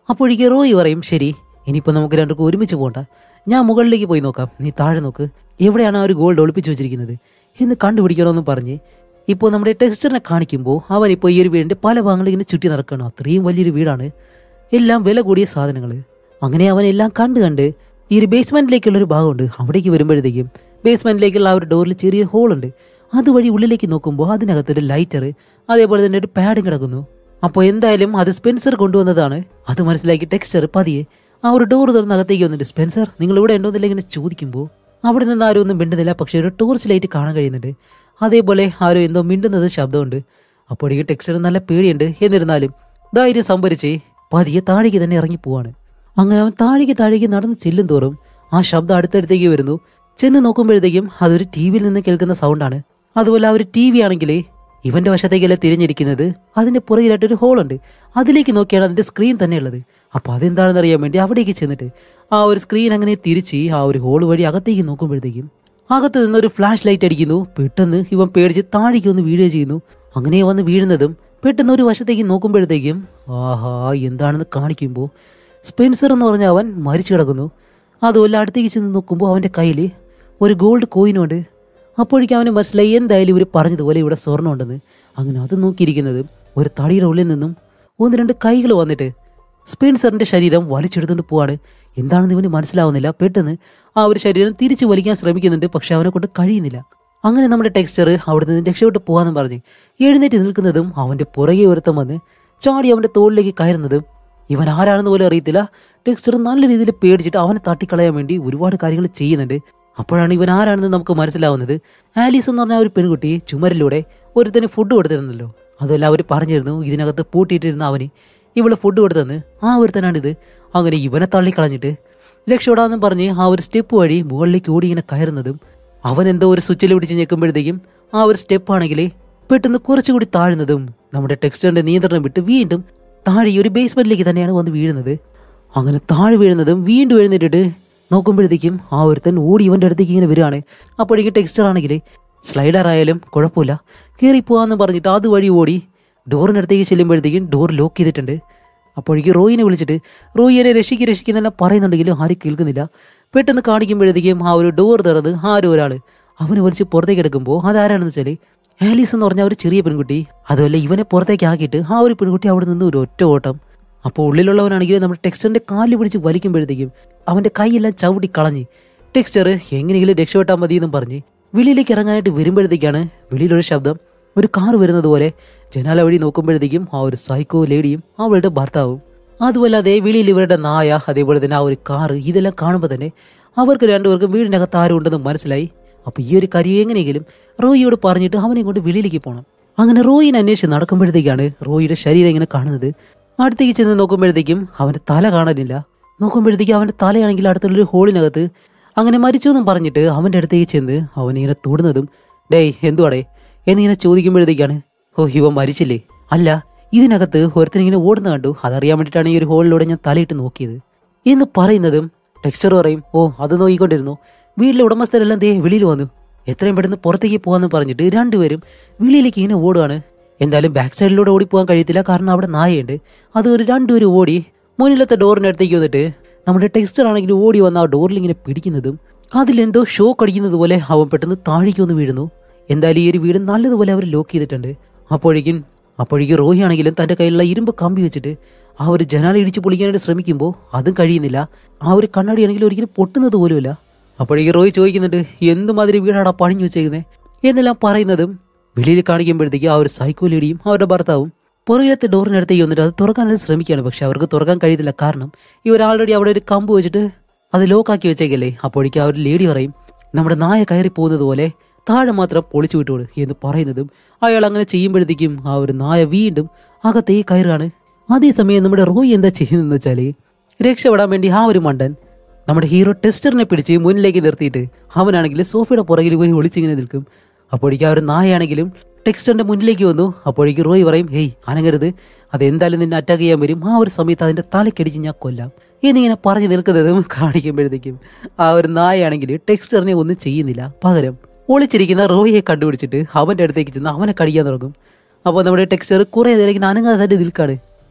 അപ്പോഴേക്ക് റോയി പറയും ശരി ഇനിയിപ്പോൾ നമുക്ക് രണ്ടുപേർക്കും ഒരുമിച്ച് പോകണ്ട ഞാൻ മുകളിലേക്ക് പോയി നോക്കാം നീ താഴെ നോക്ക് എവിടെയാണ് ആ ഒരു ഗോൾഡ് ഒളിപ്പിച്ച് വെച്ചിരിക്കുന്നത് എന്ന് കണ്ടുപിടിക്കണമെന്ന് പറഞ്ഞ് ഇപ്പോൾ നമ്മുടെ ടെക്സ്റ്ററിനെ കാണിക്കുമ്പോൾ അവൻ ഇപ്പോൾ ഈ ഒരു വീടിൻ്റെ പല ഭാഗങ്ങളും ഇങ്ങനെ ചുറ്റി നടക്കണം അത്രയും വലിയൊരു വീടാണ് എല്ലാം വില കൂടിയ സാധനങ്ങൾ അങ്ങനെ അവൻ എല്ലാം കണ്ട് കണ്ട് ഈ ഒരു ബേസ്മെന്റിലേക്കുള്ള ഒരു ഭാഗമുണ്ട് അവിടേക്ക് വരുമ്പോഴത്തേക്കും ബേസ്മെന്റിലേക്കുള്ള ആ ഒരു ഡോറിൽ ചെറിയ ഹോളുണ്ട് അതുവഴി ഉള്ളിലേക്ക് നോക്കുമ്പോൾ അതിനകത്തൊരു ലൈറ്റർ അതേപോലെ തന്നെ ഒരു പാഡും കിടക്കുന്നു അപ്പോൾ എന്തായാലും അത് സ്പെൻസർ കൊണ്ടുവന്നതാണ് അത് മനസ്സിലാക്കി ടെക്സ്റ്റർ പതിയെ ആ ഒരു ഡോർ തുറന്ന് അകത്തേക്ക് വന്നിട്ട് സ്പെൻസർ നിങ്ങൾ ഇവിടെ ഉണ്ടോന്നില്ല ഇങ്ങനെ ചോദിക്കുമ്പോൾ അവിടെ നിന്ന് ആരും ഒന്നും മിണ്ടുന്നില്ല പക്ഷേ ഒരു ടോർച്ച് ലൈറ്റ് കാണാൻ കഴിയുന്നുണ്ട് അതേപോലെ ആരും എന്തോ മിണ്ടുന്നത് ശബ്ദമുണ്ട് അപ്പോഴേക്ക് ടെക്സ്റ്റർ നല്ല പേടിയുണ്ട് എന്നിരുന്നാലും ധൈര്യം സംഭരിച്ച് പതിയെ താഴേക്ക് തന്നെ ഇറങ്ങി പോവാണ് അങ്ങനെ അവൻ താഴേക്ക് താഴേക്ക് നടന്ന് ചെല്ലും തോറും ആ ശബ്ദം അടുത്തടുത്തേക്ക് വരുന്നു ചെന്ന് നോക്കുമ്പോഴത്തേക്കും അതൊരു ടി വിയിൽ നിന്ന് കേൾക്കുന്ന സൗണ്ടാണ് അതുപോലെ ആ ഒരു ടി വി ആണെങ്കിൽ ഇവന്റെ വശത്തേക്കല്ല തിരിഞ്ഞിരിക്കുന്നത് അതിന്റെ പുറകിലായിട്ട് ഒരു ഹോളുണ്ട് അതിലേക്ക് നോക്കിയാണ് അതിന്റെ സ്ക്രീൻ തന്നെ ഉള്ളത് അപ്പൊ അതെന്താണെന്ന് അറിയാൻ വേണ്ടി അവിടേക്ക് ചെന്നിട്ട് ആ ഒരു സ്ക്രീൻ അങ്ങനെ തിരിച്ച് ആ ഒരു ഹോൾ വഴി അകത്തേക്ക് നോക്കുമ്പോഴത്തേക്കും അകത്ത് നിന്ന് ഒരു ഫ്ലാഷ് ലൈറ്റ് അടിക്കുന്നു പെട്ടെന്ന് ഇവൻ പേടിച്ച് താഴേക്ക് വന്ന് വീഴുകയും ചെയ്യുന്നു അങ്ങനെ വന്ന് വീഴുന്നതും പെട്ടെന്ന് ഒരു വശത്തേക്ക് നോക്കുമ്പോഴത്തേക്കും ആഹാ എന്താണെന്ന് കാണിക്കുമ്പോൾ സ്പെൻസർ എന്ന് പറഞ്ഞ അവൻ മരിച്ചു കിടക്കുന്നു അതുമല്ല അടുത്തേക്ക് ചെന്ന് നോക്കുമ്പോൾ അവൻ്റെ കയ്യിൽ ഒരു ഗോൾഡ് കോയിനുണ്ട് അപ്പോഴേക്കും അവന് മനസ്സിലായി എന്തായാലും ഇവർ പറഞ്ഞതുപോലെ ഇവിടെ സ്വർണ്ണം ഉണ്ടെന്ന് അങ്ങനെ അത് നോക്കിയിരിക്കുന്നത് ഒരു തടിയുടെ ഉള്ളിൽ നിന്നും ഒന്ന് രണ്ട് കൈകൾ വന്നിട്ട് സ്പെൻസറിന്റെ ശരീരം വലിച്ചെടുത്തുകൊണ്ട് പോവാണ് എന്താണെന്ന് ഇവന് മനസ്സിലാവുന്നില്ല പെട്ടെന്ന് ആ ഒരു ശരീരം തിരിച്ചു വലിക്കാൻ ശ്രമിക്കുന്നുണ്ട് പക്ഷെ അവനെ കൊണ്ട് കഴിയുന്നില്ല അങ്ങനെ നമ്മുടെ ടെക്സ്ചർ അവിടെ നിന്ന് രക്ഷപ്പെട്ട് പോകാന്ന് പറഞ്ഞ് എഴുന്നേറ്റ് നിൽക്കുന്നതും അവന്റെ പുറകെ ഒരുത്തം വന്ന് ചാടി അവന്റെ തോളിലേക്ക് കയറുന്നതും ഇവൻ ആരാണെന്ന് പോലും അറിയത്തില്ല ടെക്സ്ചർ നല്ല രീതിയിൽ പേടിച്ചിട്ട് അവനെ തട്ടിക്കളയാൻ വേണ്ടി ഒരുപാട് കാര്യങ്ങൾ ചെയ്യുന്നുണ്ട് അപ്പോഴാണ് ഇവൻ ആരാണെന്ന് നമുക്ക് മനസ്സിലാവുന്നത് ആലീസ് എന്ന് പറഞ്ഞ ആ ഒരു പെൺകുട്ടി ചുമരിലൂടെ ഒരുത്തന് ഫുഡ് കൊടുത്തിരുന്നല്ലോ അതുമല്ല അവർ പറഞ്ഞിരുന്നു ഇതിനകത്ത് പൂട്ടിയിട്ടിരുന്ന അവന് ഇവള് ഫുഡ് കൊടുത്തെന്ന് ആ ഒരുത്തനാണിത് അങ്ങനെ ഇവനെ തള്ളിക്കളഞ്ഞിട്ട് രക്ഷപ്പെടാമെന്നും പറഞ്ഞ് ആ ഒരു സ്റ്റെപ്പ് വഴി മുകളിലേക്ക് ഓടി ഇങ്ങനെ കയറുന്നതും അവൻ എന്തോ ഒരു സ്വിച്ചിൽ പിടിച്ച് ഞെക്കുമ്പോഴത്തേക്കും ആ ഒരു സ്റ്റെപ്പ് ആണെങ്കിൽ പെട്ടെന്ന് കുറച്ചുകൂടി താഴുന്നതും നമ്മുടെ ടെക്സ്റ്ററിന്റെ നിയന്ത്രണം വിട്ട് വീണ്ടും താഴെ ഈ ഒരു ബേസ്മെന്റിലേക്ക് തന്നെയാണ് വന്ന് വീഴുന്നത് അങ്ങനെ താഴെ വീഴുന്നതും വീണ്ടും എഴുന്നേറ്റിട്ട് നോക്കുമ്പോഴത്തേക്കും ആ ഒരുത്തൻ ഓടി ഇവന്റെ അടുത്തേക്ക് ഇങ്ങനെ വരികയാണ് അപ്പോഴേക്കും ടെക്സ്റ്റർ ആണെങ്കിൽ സ്ലൈഡർ ആയാലും കുഴപ്പമില്ല കയറി പോവാന്ന് പറഞ്ഞിട്ട് അതുവഴി ഓടി ഡോറിനടുത്തേക്ക് ചെല്ലുമ്പോഴത്തേക്കും ഡോർ ലോക്ക് ചെയ്തിട്ടുണ്ട് അപ്പോഴേക്ക് റോയിനെ വിളിച്ചിട്ട് റോയി എന്നെ രക്ഷിക്ക് രക്ഷിക്കുന്നെല്ലാം പറയുന്നുണ്ടെങ്കിലും ആരും കേൾക്കുന്നില്ല പെട്ടെന്ന് കാണിക്കുമ്പോഴത്തേക്കും ആ ഒരു ഡോർ തുറന്ന് ആരും ഒരാൾ അവന് വലിച്ച് പുറത്തേക്ക് എടുക്കുമ്പോൾ അതാരാണെന്ന് വെച്ചാൽ ആലീസ് എന്ന് പറഞ്ഞ ആ ഒരു ചെറിയ പെൺകുട്ടി അതുമല്ല ഇവനെ പുറത്തേക്ക് ആക്കിയിട്ട് ആ ഒരു പെൺകുട്ടി അവിടെ നിന്ന് ഒരു ഒറ്റ ഓട്ടം അപ്പോൾ ഉള്ളിലുള്ളവനാണെങ്കിൽ നമ്മുടെ ടെക്സ്റ്ററിന്റെ കാല് പിടിച്ച് വലിക്കുമ്പോഴത്തേക്കും അവന്റെ കൈയെല്ലാം ചവിട്ടി കളഞ്ഞ് ടെക്സ്റ്റർ എങ്ങനെയെങ്കിലും രക്ഷപ്പെട്ടാൽ മതി എന്നും പറഞ്ഞ് വെളിയിലേക്ക് ഇറങ്ങാനായിട്ട് വരുമ്പോഴത്തേക്കാണ് വെളിയിലൊരു ശബ്ദം ഒരു കാർ വരുന്നത് പോലെ ജനാല വഴി നോക്കുമ്പോഴത്തേക്കും ആ ഒരു സൈക്കോ ലേഡിയും അവളുടെ ഭർത്താവും അതുമല്ലാതെ വെളിയിൽ ഇവരുടെ നായ അതേപോലെ തന്നെ ആ ഒരു കാറ് ഇതെല്ലാം കാണുമ്പോൾ തന്നെ അവർക്ക് രണ്ടുപേർക്കും വീടിനകത്ത് ആരും ഉണ്ടെന്ന് മനസ്സിലായി അപ്പൊ ഈ ഒരു കാര്യം എങ്ങനെയെങ്കിലും റോയിയോട് പറഞ്ഞിട്ട് അവനെ കൊണ്ട് വെളിയിലേക്ക് പോകണം അങ്ങനെ റോയിനെ അന്വേഷിച്ച് നടക്കുമ്പോഴത്തേക്കാണ് റോയിയുടെ ശരീരം ഇങ്ങനെ കാണുന്നത് അടുത്തേക്ക് ചെന്ന് നോക്കുമ്പോഴത്തേക്കും അവന്റെ തല കാണാനില്ല നോക്കുമ്പോഴത്തേക്കും അവന്റെ തലയാണെങ്കിൽ അടുത്തുള്ളൊരു ഹോളിനകത്ത് അങ്ങനെ മരിച്ചു എന്നും പറഞ്ഞിട്ട് അവന്റെ അടുത്തേക്ക് ചെന്ന് അവനിങ്ങനെ തൊടുന്നതും ഡേയ് എന്തുവാടേ എന്നിങ്ങനെ ചോദിക്കുമ്പോഴത്തേക്കാണ് ഓ ഇവൻ മരിച്ചില്ലേ അല്ല ഇതിനകത്ത് ഒരുത്തനിങ്ങനെ ഓടുന്ന കണ്ടു അതറിയാൻ വേണ്ടിയിട്ടാണ് ഈ ഒരു ഹോളിലൂടെ ഞാൻ തലയിട്ട് നോക്കിയത് എന്ന് പറയുന്നതും ടെക്സ്ചർ പറയും ഓ അത് നോക്കിക്കൊണ്ടിരുന്നു വീട്ടിലെ ഉടമസ്ഥരെല്ലാം ദേ വെളിയിൽ വന്നു എത്രയും പെട്ടെന്ന് പുറത്തേക്ക് പോകാന്ന് പറഞ്ഞിട്ട് രണ്ടുപേരും വെളിയിലേക്ക് ഇങ്ങനെ ഓടുകയാണ് എന്തായാലും ബാക്ക് സൈഡിലൂടെ ഓടി പോകാൻ കഴിയത്തില്ല കാരണം അവിടെ നായയുണ്ട് അത് ഒരു രണ്ടുപേരും ഓടി മുന്നിലത്തെ ഡോറിന്റെ അടുത്തേക്ക് വന്നിട്ട് നമ്മുടെ ടെക്സ്റ്റർ ആണെങ്കിൽ ഓടി വന്ന ആ ഡോറിൽ ഇങ്ങനെ പിടിക്കുന്നതും അതിലെന്തോ ഷോക്ക് അടിക്കുന്നത് പോലെ അവൻ പെട്ടെന്ന് താഴേക്ക് വന്ന് വീഴുന്നു എന്തായാലും ഈ ഒരു വീട് നല്ലതുപോലെ അവർ ലോക്ക് ചെയ്തിട്ടുണ്ട് അപ്പോഴേക്കും അപ്പോഴേക്കും റോഹി ആണെങ്കിലും തന്റെ കയ്യിലുള്ള ഇരുമ്പ് കമ്പി വെച്ചിട്ട് ആ ഒരു ജനാല ഇടിച്ച് പൊളിക്കാനായിട്ട് ശ്രമിക്കുമ്പോൾ അതും കഴിയുന്നില്ല ആ ഒരു കണ്ണാടി ആണെങ്കിൽ ഒരിക്കലും പൊട്ടുന്നത് പോലുമില്ല അപ്പോഴേക്കും റോഹി ചോദിക്കുന്നുണ്ട് എന്തുമാതിരി വീടാടാ പണിഞ്ഞു വെച്ചേക്കുന്നത് എന്നെല്ലാം പറയുന്നതും വെളിയിൽ കാണിക്കുമ്പോഴത്തേക്ക് ആ ഒരു സൈക്കോ ലേഡിയും അവരുടെ ഭർത്താവും പുറകിലത്തെ ഡോറിനടുത്തേക്ക് വന്നിട്ട് അത് തുറക്കാനായിട്ട് ശ്രമിക്കുകയാണ് പക്ഷെ അവർക്ക് തുറക്കാൻ കഴിയത്തില്ല കാരണം ഇവർ ആൾറെഡി അവിടെ ഒരു കമ്പ് വെച്ചിട്ട് അത് ലോക്കാക്കി വെച്ചേക്കല്ലേ അപ്പോഴേക്കും ആ ഒരു ലേഡി പറയും നമ്മുടെ നായ കയറി പോകുന്നത് പോലെ താഴെ മാത്രം പൊളിച്ചു വിട്ടോട് എന്ന് പറയുന്നതും അയാൾ അങ്ങനെ ചെയ്യുമ്പോഴത്തേക്കും ആ ഒരു നായ വീണ്ടും അകത്തേക്ക് കയറുകയാണ് അതേസമയം നമ്മുടെ റോയി എന്താ ചെയ്യുന്നതെന്ന് വെച്ചാൽ രക്ഷപ്പെടാൻ വേണ്ടി ആ ഒരു മണ്ടൻ നമ്മുടെ ഹീറോ ടെസ്റ്ററിനെ പിടിച്ച് മുന്നിലേക്ക് നിർത്തിയിട്ട് അവനാണെങ്കിൽ സോഫയുടെ പുറകിൽ പോയി ഒളിച്ചിങ്ങനെ നിൽക്കും അപ്പോഴേക്കും ആ ഒരു നായാണെങ്കിലും ടെക്സ്റ്ററിന്റെ മുന്നിലേക്ക് വന്നു അപ്പോഴേക്കും റോയ് പറയും ഹേയ് അനങ്ങരുത് അതെന്തായാലും നിന്നെ അറ്റാക്ക് ചെയ്യാൻ വരും ആ ഒരു സമയത്ത് അതിന്റെ തലക്കടിച്ച് ഞാൻ കൊല്ലാം എന്നിങ്ങനെ പറഞ്ഞു നിൽക്കുന്നതും കാണിക്കുമ്പോഴത്തേക്കും ആ ഒരു നായാണെങ്കിൽ ടെക്സ്റ്ററിനെ ഒന്നും ചെയ്യുന്നില്ല പകരം ഒളിച്ചിരിക്കുന്ന റോയിയെ കണ്ടുപിടിച്ചിട്ട് അവന്റെ അടുത്തേക്ക് ചെന്ന് അവനെ കടിക്കാൻ തുടങ്ങും അപ്പോൾ നമ്മുടെ ടെക്സ്റ്റർ കുറേ നേരം ഇങ്ങനെ അനങ്ങാതെ തന്നെ നിൽക്കാണ്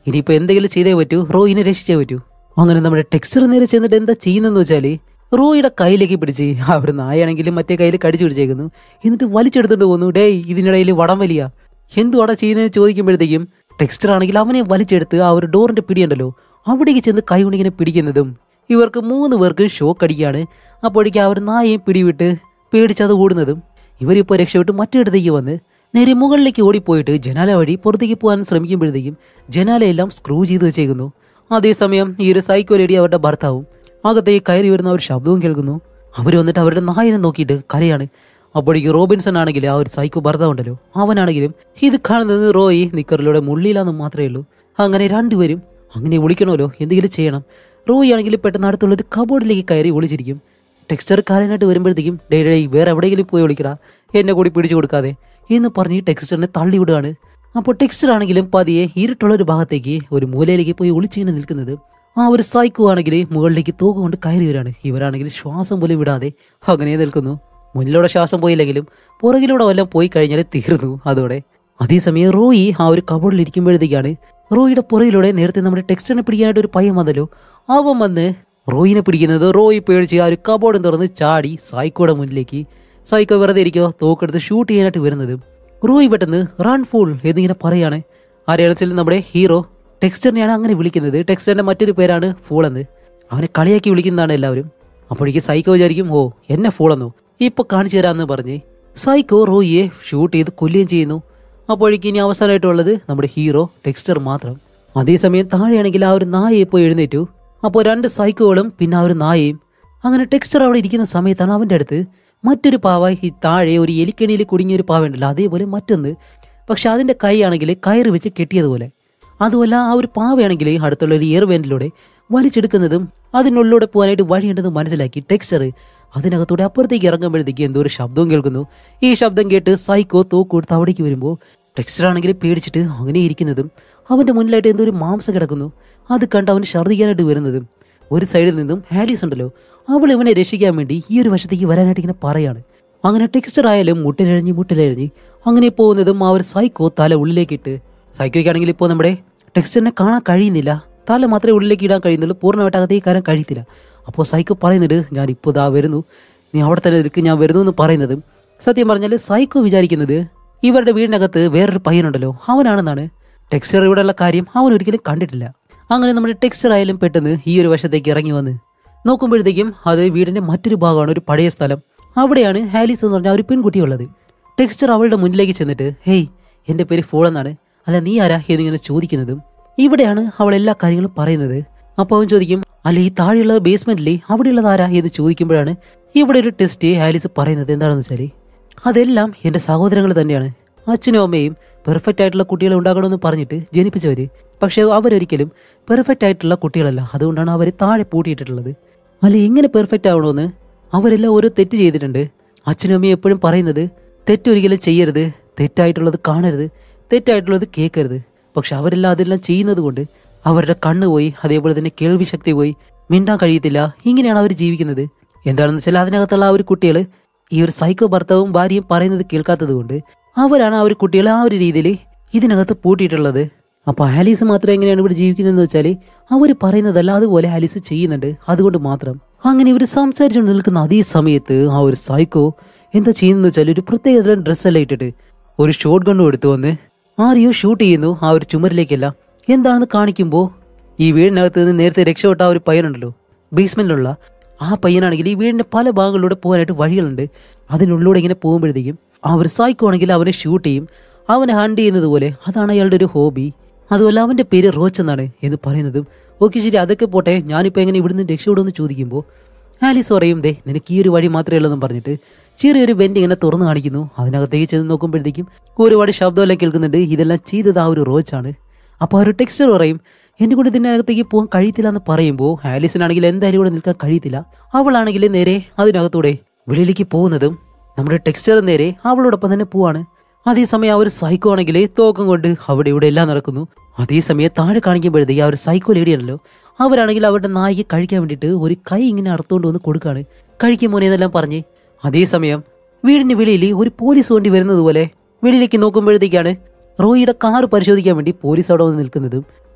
ഇനിയിപ്പോൾ എന്തെങ്കിലും ചെയ്തേ പറ്റൂ റോയിനെ രക്ഷിച്ചേ പറ്റൂ അങ്ങനെ നമ്മുടെ ടെക്സ്റ്റർ നേരെ ചെന്നിട്ട് എന്താ ചെയ്യുന്നതെന്ന് വെച്ചാൽ റോയിയുടെ കയ്യിലേക്ക് പിടിച്ച് അവർ നായാണെങ്കിലും മറ്റേ കയ്യിൽ കടിച്ചു പിടിച്ചേക്കുന്നു എന്നിട്ട് വലിച്ചെടുത്തോണ്ട് പോകുന്നു ഡേയ് ഇതിനിടയിൽ വടം വലിയ എന്തുവാടാ ചെയ്യുന്നതെന്ന് ചോദിക്കുമ്പോഴത്തേക്കും ടെക്സ്റ്റർ ആണെങ്കിൽ അവനെ വലിച്ചെടുത്ത് ആ ഒരു ഡോറിന്റെ പിടിയുണ്ടല്ലോ അവിടേക്ക് ചെന്ന് കൈ കൊണ്ട് ഇങ്ങനെ പിടിക്കുന്നതും ഇവർക്ക് മൂന്ന് പേർക്ക് ഷോക്ക് അടിക്കുകയാണ് അപ്പോഴേക്കും അവർ നായയും പിടിവിട്ട് പേടിച്ചത് ഓടുന്നതും ഇവരിപ്പോൾ രക്ഷപ്പെട്ട് മറ്റിടത്തേക്ക് വന്ന് നേരെ മുകളിലേക്ക് ഓടിപ്പോയിട്ട് ജനാല വഴി പുറത്തേക്ക് പോകാൻ ശ്രമിക്കുമ്പോഴത്തേക്കും ജനാലയെല്ലാം സ്ക്രൂ ചെയ്ത് വെച്ചേക്കുന്നു അതേസമയം ഈ ഒരു സൈക്കോ ലേഡി അവരുടെ ഭർത്താവും അകത്തേക്ക് കയറി വരുന്ന ഒരു ശബ്ദവും കേൾക്കുന്നു അവർ വന്നിട്ട് അവരുടെ നായനെ നോക്കിയിട്ട് കരയാണ് അപ്പോഴേക്ക് റോബിൻസൺ ആണെങ്കിൽ ആ ഒരു സൈക്കോ ഭർത്താവ് ഉണ്ടല്ലോ അവനാണെങ്കിലും ഇത് കാണുന്നത് റോയി നിക്കറിലൂടെ മുള്ളിയിലാന്ന് മാത്രമേ ഉള്ളൂ അങ്ങനെ രണ്ടുപേരും അങ്ങനെ വിളിക്കണമല്ലോ എന്തെങ്കിലും ചെയ്യണം റോയി ആണെങ്കിൽ പെട്ടെന്ന് അടുത്തുള്ള ഒരു കബോർഡിലേക്ക് കയറി ഒളിച്ചിരിക്കും ടെക്സ്റ്റർ കാരനായിട്ട് വരുമ്പോഴത്തേക്കും ഡേ ഡേ വേറെ എവിടെയെങ്കിലും പോയി വിളിക്കടാ എന്നെ കൂടി പിടിച്ചു കൊടുക്കാതെ എന്ന് പറഞ്ഞ് ടെക്സ്റ്ററിനെ തള്ളി വിടുകയാണ് അപ്പോൾ ടെക്സ്റ്റർ ആണെങ്കിലും പതിയെ ഇരുട്ടുള്ള ഒരു ഭാഗത്തേക്ക് ഒരു മൂലയിലേക്ക് പോയി ഒളിച്ചിങ്ങനെ നിൽക്കുന്നത് ആ ഒരു സൈക്കോ ആണെങ്കിൽ മുകളിലേക്ക് തോക്ക് കൊണ്ട് കയറി വരാണ് ഇവരാണെങ്കിൽ ശ്വാസം പോലും വിടാതെ അങ്ങനെ നിൽക്കുന്നു മുന്നിലൂടെ ശ്വാസം പോയില്ലെങ്കിലും പുറകിലൂടെ വല്ലതും പോയി കഴിഞ്ഞാൽ തീർന്നു അതോടെ അതേസമയം റോയി ആ ഒരു കബോർഡിൽ ഇരിക്കുമ്പോഴത്തേക്കാണ് റോയിയുടെ പുറകിലൂടെ നേരത്തെ നമ്മുടെ ടെക്സ്റ്ററിനെ പിടിക്കാനായിട്ട് ഒരു പയ്യൻ വന്നല്ലോ അവൻ വന്ന് റോയിനെ പിടിക്കുന്നത് റോയി പേടിച്ച് ആ ഒരു കബോർഡും തുറന്ന് ചാടി സൈക്കോയുടെ മുന്നിലേക്ക് സൈക്കോ വെറുതെ ഇരിക്കോ തോക്കെടുത്ത് ഷൂട്ട് ചെയ്യാനായിട്ട് വരുന്നത് റോയി പെട്ടെന്ന് റൺ ഫുൾ എന്നിങ്ങനെ പറയാണ് ആരെയാണെന്ന് വെച്ചാൽ നമ്മുടെ ഹീറോ ടെക്സ്റ്ററിനെയാണ് അങ്ങനെ വിളിക്കുന്നത് ടെക്സ്റ്ററിന്റെ മറ്റൊരു പേരാണ് ഫൂൾ എന്ന് അവനെ കളിയാക്കി വിളിക്കുന്നതാണ് എല്ലാവരും അപ്പോഴേക്ക് സൈക്കോ വിചാരിക്കും ഓ എന്നെ ഫൂളെന്നോ ഇപ്പൊ കാണിച്ചു തരാമെന്ന് പറഞ്ഞ് സൈക്കോ റോയിയെ ഷൂട്ട് ചെയ്ത് കൊല്ലുകയും ചെയ്യുന്നു അപ്പോഴേക്ക് ഇനി അവസാനമായിട്ടുള്ളത് നമ്മുടെ ഹീറോ ടെക്സ്റ്റർ മാത്രം അതേസമയം താഴെയാണെങ്കിൽ ആ ഒരു നായയെ പോയി എഴുന്നേറ്റു അപ്പോൾ രണ്ട് സൈക്കോകളും പിന്നെ ആ ഒരു നായയും അങ്ങനെ ടെക്സ്റ്റർ അവിടെ ഇരിക്കുന്ന സമയത്താണ് അവൻ്റെ അടുത്ത് മറ്റൊരു പാവ ഈ താഴെ ഒരു എലിക്കണിയിൽ കുടുങ്ങിയ ഒരു പാവ ഉണ്ടല്ലോ അതേപോലെ മറ്റൊന്ന് പക്ഷെ അതിൻ്റെ കൈയാണെങ്കിൽ കയറ് വെച്ച് കെട്ടിയതുപോലെ അതുമല്ല ആ ഒരു പാവയാണെങ്കിൽ അടുത്തുള്ള ഒരു ഇയർ വെന്റിലൂടെ വലിച്ചെടുക്കുന്നതും അതിനുള്ളിലൂടെ പോകാനായിട്ട് വഴിയുണ്ടെന്ന് മനസ്സിലാക്കി ടെക്സ്റ്റർ അതിനകത്തൂടെ അപ്പുറത്തേക്ക് ഇറങ്ങുമ്പോഴത്തേക്ക് എന്തോ ഒരു ശബ്ദവും കേൾക്കുന്നു ഈ ശബ്ദം കേട്ട് സൈക്കോ തോക്ക് കൊടുത്ത് അവിടേക്ക് വരുമ്പോൾ ടെക്സ്റ്റർ ആണെങ്കിൽ പേടിച്ചിട്ട് അങ്ങനെ ഇരിക്കുന്നതും അവന്റെ മുന്നിലായിട്ട് എന്തോ ഒരു മാംസം കിടക്കുന്നു അത് കണ്ട് അവന് ഛർദ്ദിക്കാനായിട്ട് വരുന്നതും ഒരു സൈഡിൽ നിന്നും ഹാലീസ് ഉണ്ടല്ലോ അവൾ ഇവനെ രക്ഷിക്കാൻ വേണ്ടി ഈ ഒരു വശത്തേക്ക് വരാനായിട്ട് ഇങ്ങനെ പറയാണ് അങ്ങനെ ടെക്സ്റ്റർ ആയാലും മുട്ടിലഴിഞ്ഞ് മുട്ടിലഴിഞ്ഞ് അങ്ങനെ പോകുന്നതും ആ ഒരു സൈക്കോ തല ഉള്ളിലേക്കിട്ട് സൈക്കോയ്ക്കാണെങ്കിൽ ഇപ്പോൾ നമ്മുടെ ടെക്സ്റ്ററിനെ കാണാൻ കഴിയുന്നില്ല തല മാത്രമേ ഉള്ളിലേക്ക് ഇടാൻ കഴിയുന്നുള്ളൂ പൂർണ്ണമായിട്ട് അകത്തേക്ക് കയറാൻ കഴിയത്തില്ല അപ്പോൾ സൈക്കോ പറയുന്നുണ്ട് ഞാൻ ഇപ്പോൾ ഇതാ വരുന്നു നീ അവിടെ തന്നെ നിൽക്ക് ഞാൻ വരുന്നു എന്ന് പറയുന്നത് സത്യം പറഞ്ഞാൽ സൈക്കോ വിചാരിക്കുന്നത് ഇവരുടെ വീടിനകത്ത് വേറൊരു പയ്യനുണ്ടല്ലോ അവനാണെന്നാണ് ടെക്സ്റ്റർ ഇവിടെയുള്ള കാര്യം അവൻ ഒരിക്കലും കണ്ടിട്ടില്ല അങ്ങനെ നമ്മുടെ ടെക്സ്റ്റർ ആയാലും പെട്ടെന്ന് ഈ ഒരു വശത്തേക്ക് ഇറങ്ങി വന്ന് നോക്കുമ്പോഴത്തേക്കും അത് വീടിന്റെ മറ്റൊരു ഭാഗമാണ് ഒരു പഴയ സ്ഥലം അവിടെയാണ് ഹാലിസ് എന്ന് പറഞ്ഞ ആ ഒരു പെൺകുട്ടിയുള്ളത് ടെക്സ്റ്റർ അവളുടെ മുന്നിലേക്ക് ചെന്നിട്ട് ഹേയ് എന്റെ പേര് ഫോൾ എന്നാണ് അല്ല നീ ആരാ എന്നിങ്ങനെ ചോദിക്കുന്നതും ഇവിടെയാണ് അവൾ എല്ലാ കാര്യങ്ങളും പറയുന്നത് അപ്പോൾ അവൻ ചോദിക്കും അല്ല ഈ താഴെയുള്ള ബേസ്മെന്റിലെ അവിടെയുള്ളത് ആരാ എന്ന് ചോദിക്കുമ്പോഴാണ് ഇവിടെ ഒരു ടെസ്റ്റ് ആലിസ് പറയുന്നത് എന്താണെന്ന് വെച്ചാൽ അതെല്ലാം എൻ്റെ സഹോദരങ്ങൾ തന്നെയാണ് അച്ഛനും അമ്മയും പെർഫെക്റ്റ് ആയിട്ടുള്ള കുട്ടികളെ ഉണ്ടാക്കണമെന്ന് പറഞ്ഞിട്ട് ജനിപ്പിച്ചവര് പക്ഷേ അവരൊരിക്കലും പെർഫെക്റ്റ് ആയിട്ടുള്ള കുട്ടികളല്ല അതുകൊണ്ടാണ് അവർ താഴെ പൂട്ടിയിട്ടിട്ടുള്ളത് അല്ല എങ്ങനെ പെർഫെക്റ്റ് ആവണമെന്ന് അവരെല്ലാം ഓരോ തെറ്റ് ചെയ്തിട്ടുണ്ട് അച്ഛനും അമ്മയും എപ്പോഴും പറയുന്നത് തെറ്റൊരിക്കലും ചെയ്യരുത് തെറ്റായിട്ടുള്ളത് കാണരുത് തെറ്റായിട്ടുള്ളത് കേൾക്കരുത് പക്ഷെ അവരെല്ലാം അതെല്ലാം ചെയ്യുന്നത് കൊണ്ട് അവരുടെ കണ്ണ് പോയി അതേപോലെ തന്നെ കേൾവി ശക്തി പോയി മിണ്ടാൻ കഴിയത്തില്ല ഇങ്ങനെയാണ് അവർ ജീവിക്കുന്നത് എന്താണെന്ന് വെച്ചാൽ അതിനകത്തുള്ള ആ ഒരു കുട്ടികൾ ഈ ഒരു സൈക്കോ ഭർത്താവും ഭാര്യയും പറയുന്നത് കേൾക്കാത്തത് കൊണ്ട് അവരാണ് ആ ഒരു കുട്ടികളെ ആ ഒരു രീതിയിൽ ഇതിനകത്ത് പൂട്ടിയിട്ടുള്ളത് അപ്പൊ ആലീസ് മാത്രം എങ്ങനെയാണ് ഇവിടെ ജീവിക്കുന്നതെന്ന് വെച്ചാൽ അവർ പറയുന്നതല്ല അതുപോലെ ആലീസ് ചെയ്യുന്നുണ്ട് അതുകൊണ്ട് മാത്രം അങ്ങനെ ഇവർ സംസാരിച്ചുകൊണ്ട് നിൽക്കുന്ന അതേ സമയത്ത് ആ ഒരു സൈക്കോ എന്താ ചെയ്യുന്നതെന്ന് വെച്ചാൽ ഒരു പ്രത്യേകതരം ഡ്രസ്സെല്ലാം ഇട്ടിട്ട് ഒരു ഷോട്ട് ഗണ്ണും എടുത്തു വന്ന് ആരെയോ ഷൂട്ട് ചെയ്യുന്നു ആ ഒരു ചുമരിലേക്കല്ല എന്താണെന്ന് കാണിക്കുമ്പോൾ ഈ വീടിനകത്ത് നിന്ന് നേരത്തെ രക്ഷപ്പെട്ട ആ ഒരു പയ്യനുണ്ടല്ലോ ബേസ്മെന്റിലുള്ള ആ പയ്യനാണെങ്കിൽ ഈ വീടിന്റെ പല ഭാഗങ്ങളിലൂടെ പോകാനായിട്ട് വഴികളുണ്ട് അതിനുള്ളിലൂടെ ഇങ്ങനെ പോകുമ്പോഴത്തേക്കും ആ ഒരു സൈക്കോ ആണെങ്കിൽ അവനെ ഷൂട്ട് ചെയ്യും അവനെ ഹണ്ട് ചെയ്യുന്നത് പോലെ അതാണ് അയാളുടെ ഒരു ഹോബി അതുപോലെ അവന്റെ പേര് റോച്ച് എന്നാണ് എന്ന് പറയുന്നതും ഓക്കെ ശരി അതൊക്കെ പോട്ടെ ഞാനിപ്പോൾ എങ്ങനെ ഇവിടുന്ന് രക്ഷപ്പെടുമെന്ന് ചോദിക്കുമ്പോൾ ആലീസ് പറയും ദേ നിനക്ക് ഈ ഒരു വഴി മാത്രമേ ഉള്ളതെന്ന് പറഞ്ഞിട്ട് ചെറിയൊരു വെന്റ് ഇങ്ങനെ തുറന്നു കാണിക്കുന്നു അതിനകത്തേക്ക് ചെന്ന് നോക്കുമ്പോഴത്തേക്കും ഒരുപാട് ശബ്ദമെല്ലാം കേൾക്കുന്നുണ്ട് ഇതെല്ലാം ചെയ്തത് ആ ഒരു റോച്ചാണ് അപ്പോൾ ആ ഒരു ടെക്സ്റ്റർ പറയും എന്നെ കൊണ്ട് ഇതിനകത്തേക്ക് പോകാൻ കഴിയത്തില്ല എന്ന് പറയുമ്പോൾ ആലീസിനാണെങ്കിൽ എന്തായാലും ഇവിടെ നിൽക്കാൻ കഴിയത്തില്ല അവളാണെങ്കിൽ നേരെ അതിനകത്തൂടെ വെളിയിലേക്ക് പോകുന്നതും നമ്മുടെ ടെക്സ്റ്റർ നേരെ അവളോടൊപ്പം തന്നെ പോവാണ് അതേസമയം ആ ഒരു സൈക്കോ ആണെങ്കിൽ തോക്കം കൊണ്ട് അവിടെ ഇവിടെ എല്ലാം നടക്കുന്നു അതേസമയം താഴെ കാണിക്കുമ്പോഴത്തേക്ക് ആ ഒരു സൈക്കോ ലേഡി ഉണ്ടല്ലോ അവരാണെങ്കിൽ അവരുടെ നായിക്ക് കഴിക്കാൻ വേണ്ടിയിട്ട് ഒരു കൈ ഇങ്ങനെ അറുത്തുകൊണ്ട് വന്ന് കൊടുക്കാണ് കഴിക്കും മോനെ എന്നെല്ലാം പറഞ്ഞ് അതേസമയം വീടിന് വെളിയിൽ ഒരു പോലീസ് വണ്ടി വരുന്നത് പോലെ വെളിയിലേക്ക് നോക്കുമ്പോഴത്തേക്കാണ് റോയിയുടെ കാർ പരിശോധിക്കാൻ വേണ്ടി പോലീസ് അവിടെ വന്ന് നിൽക്കുന്നതും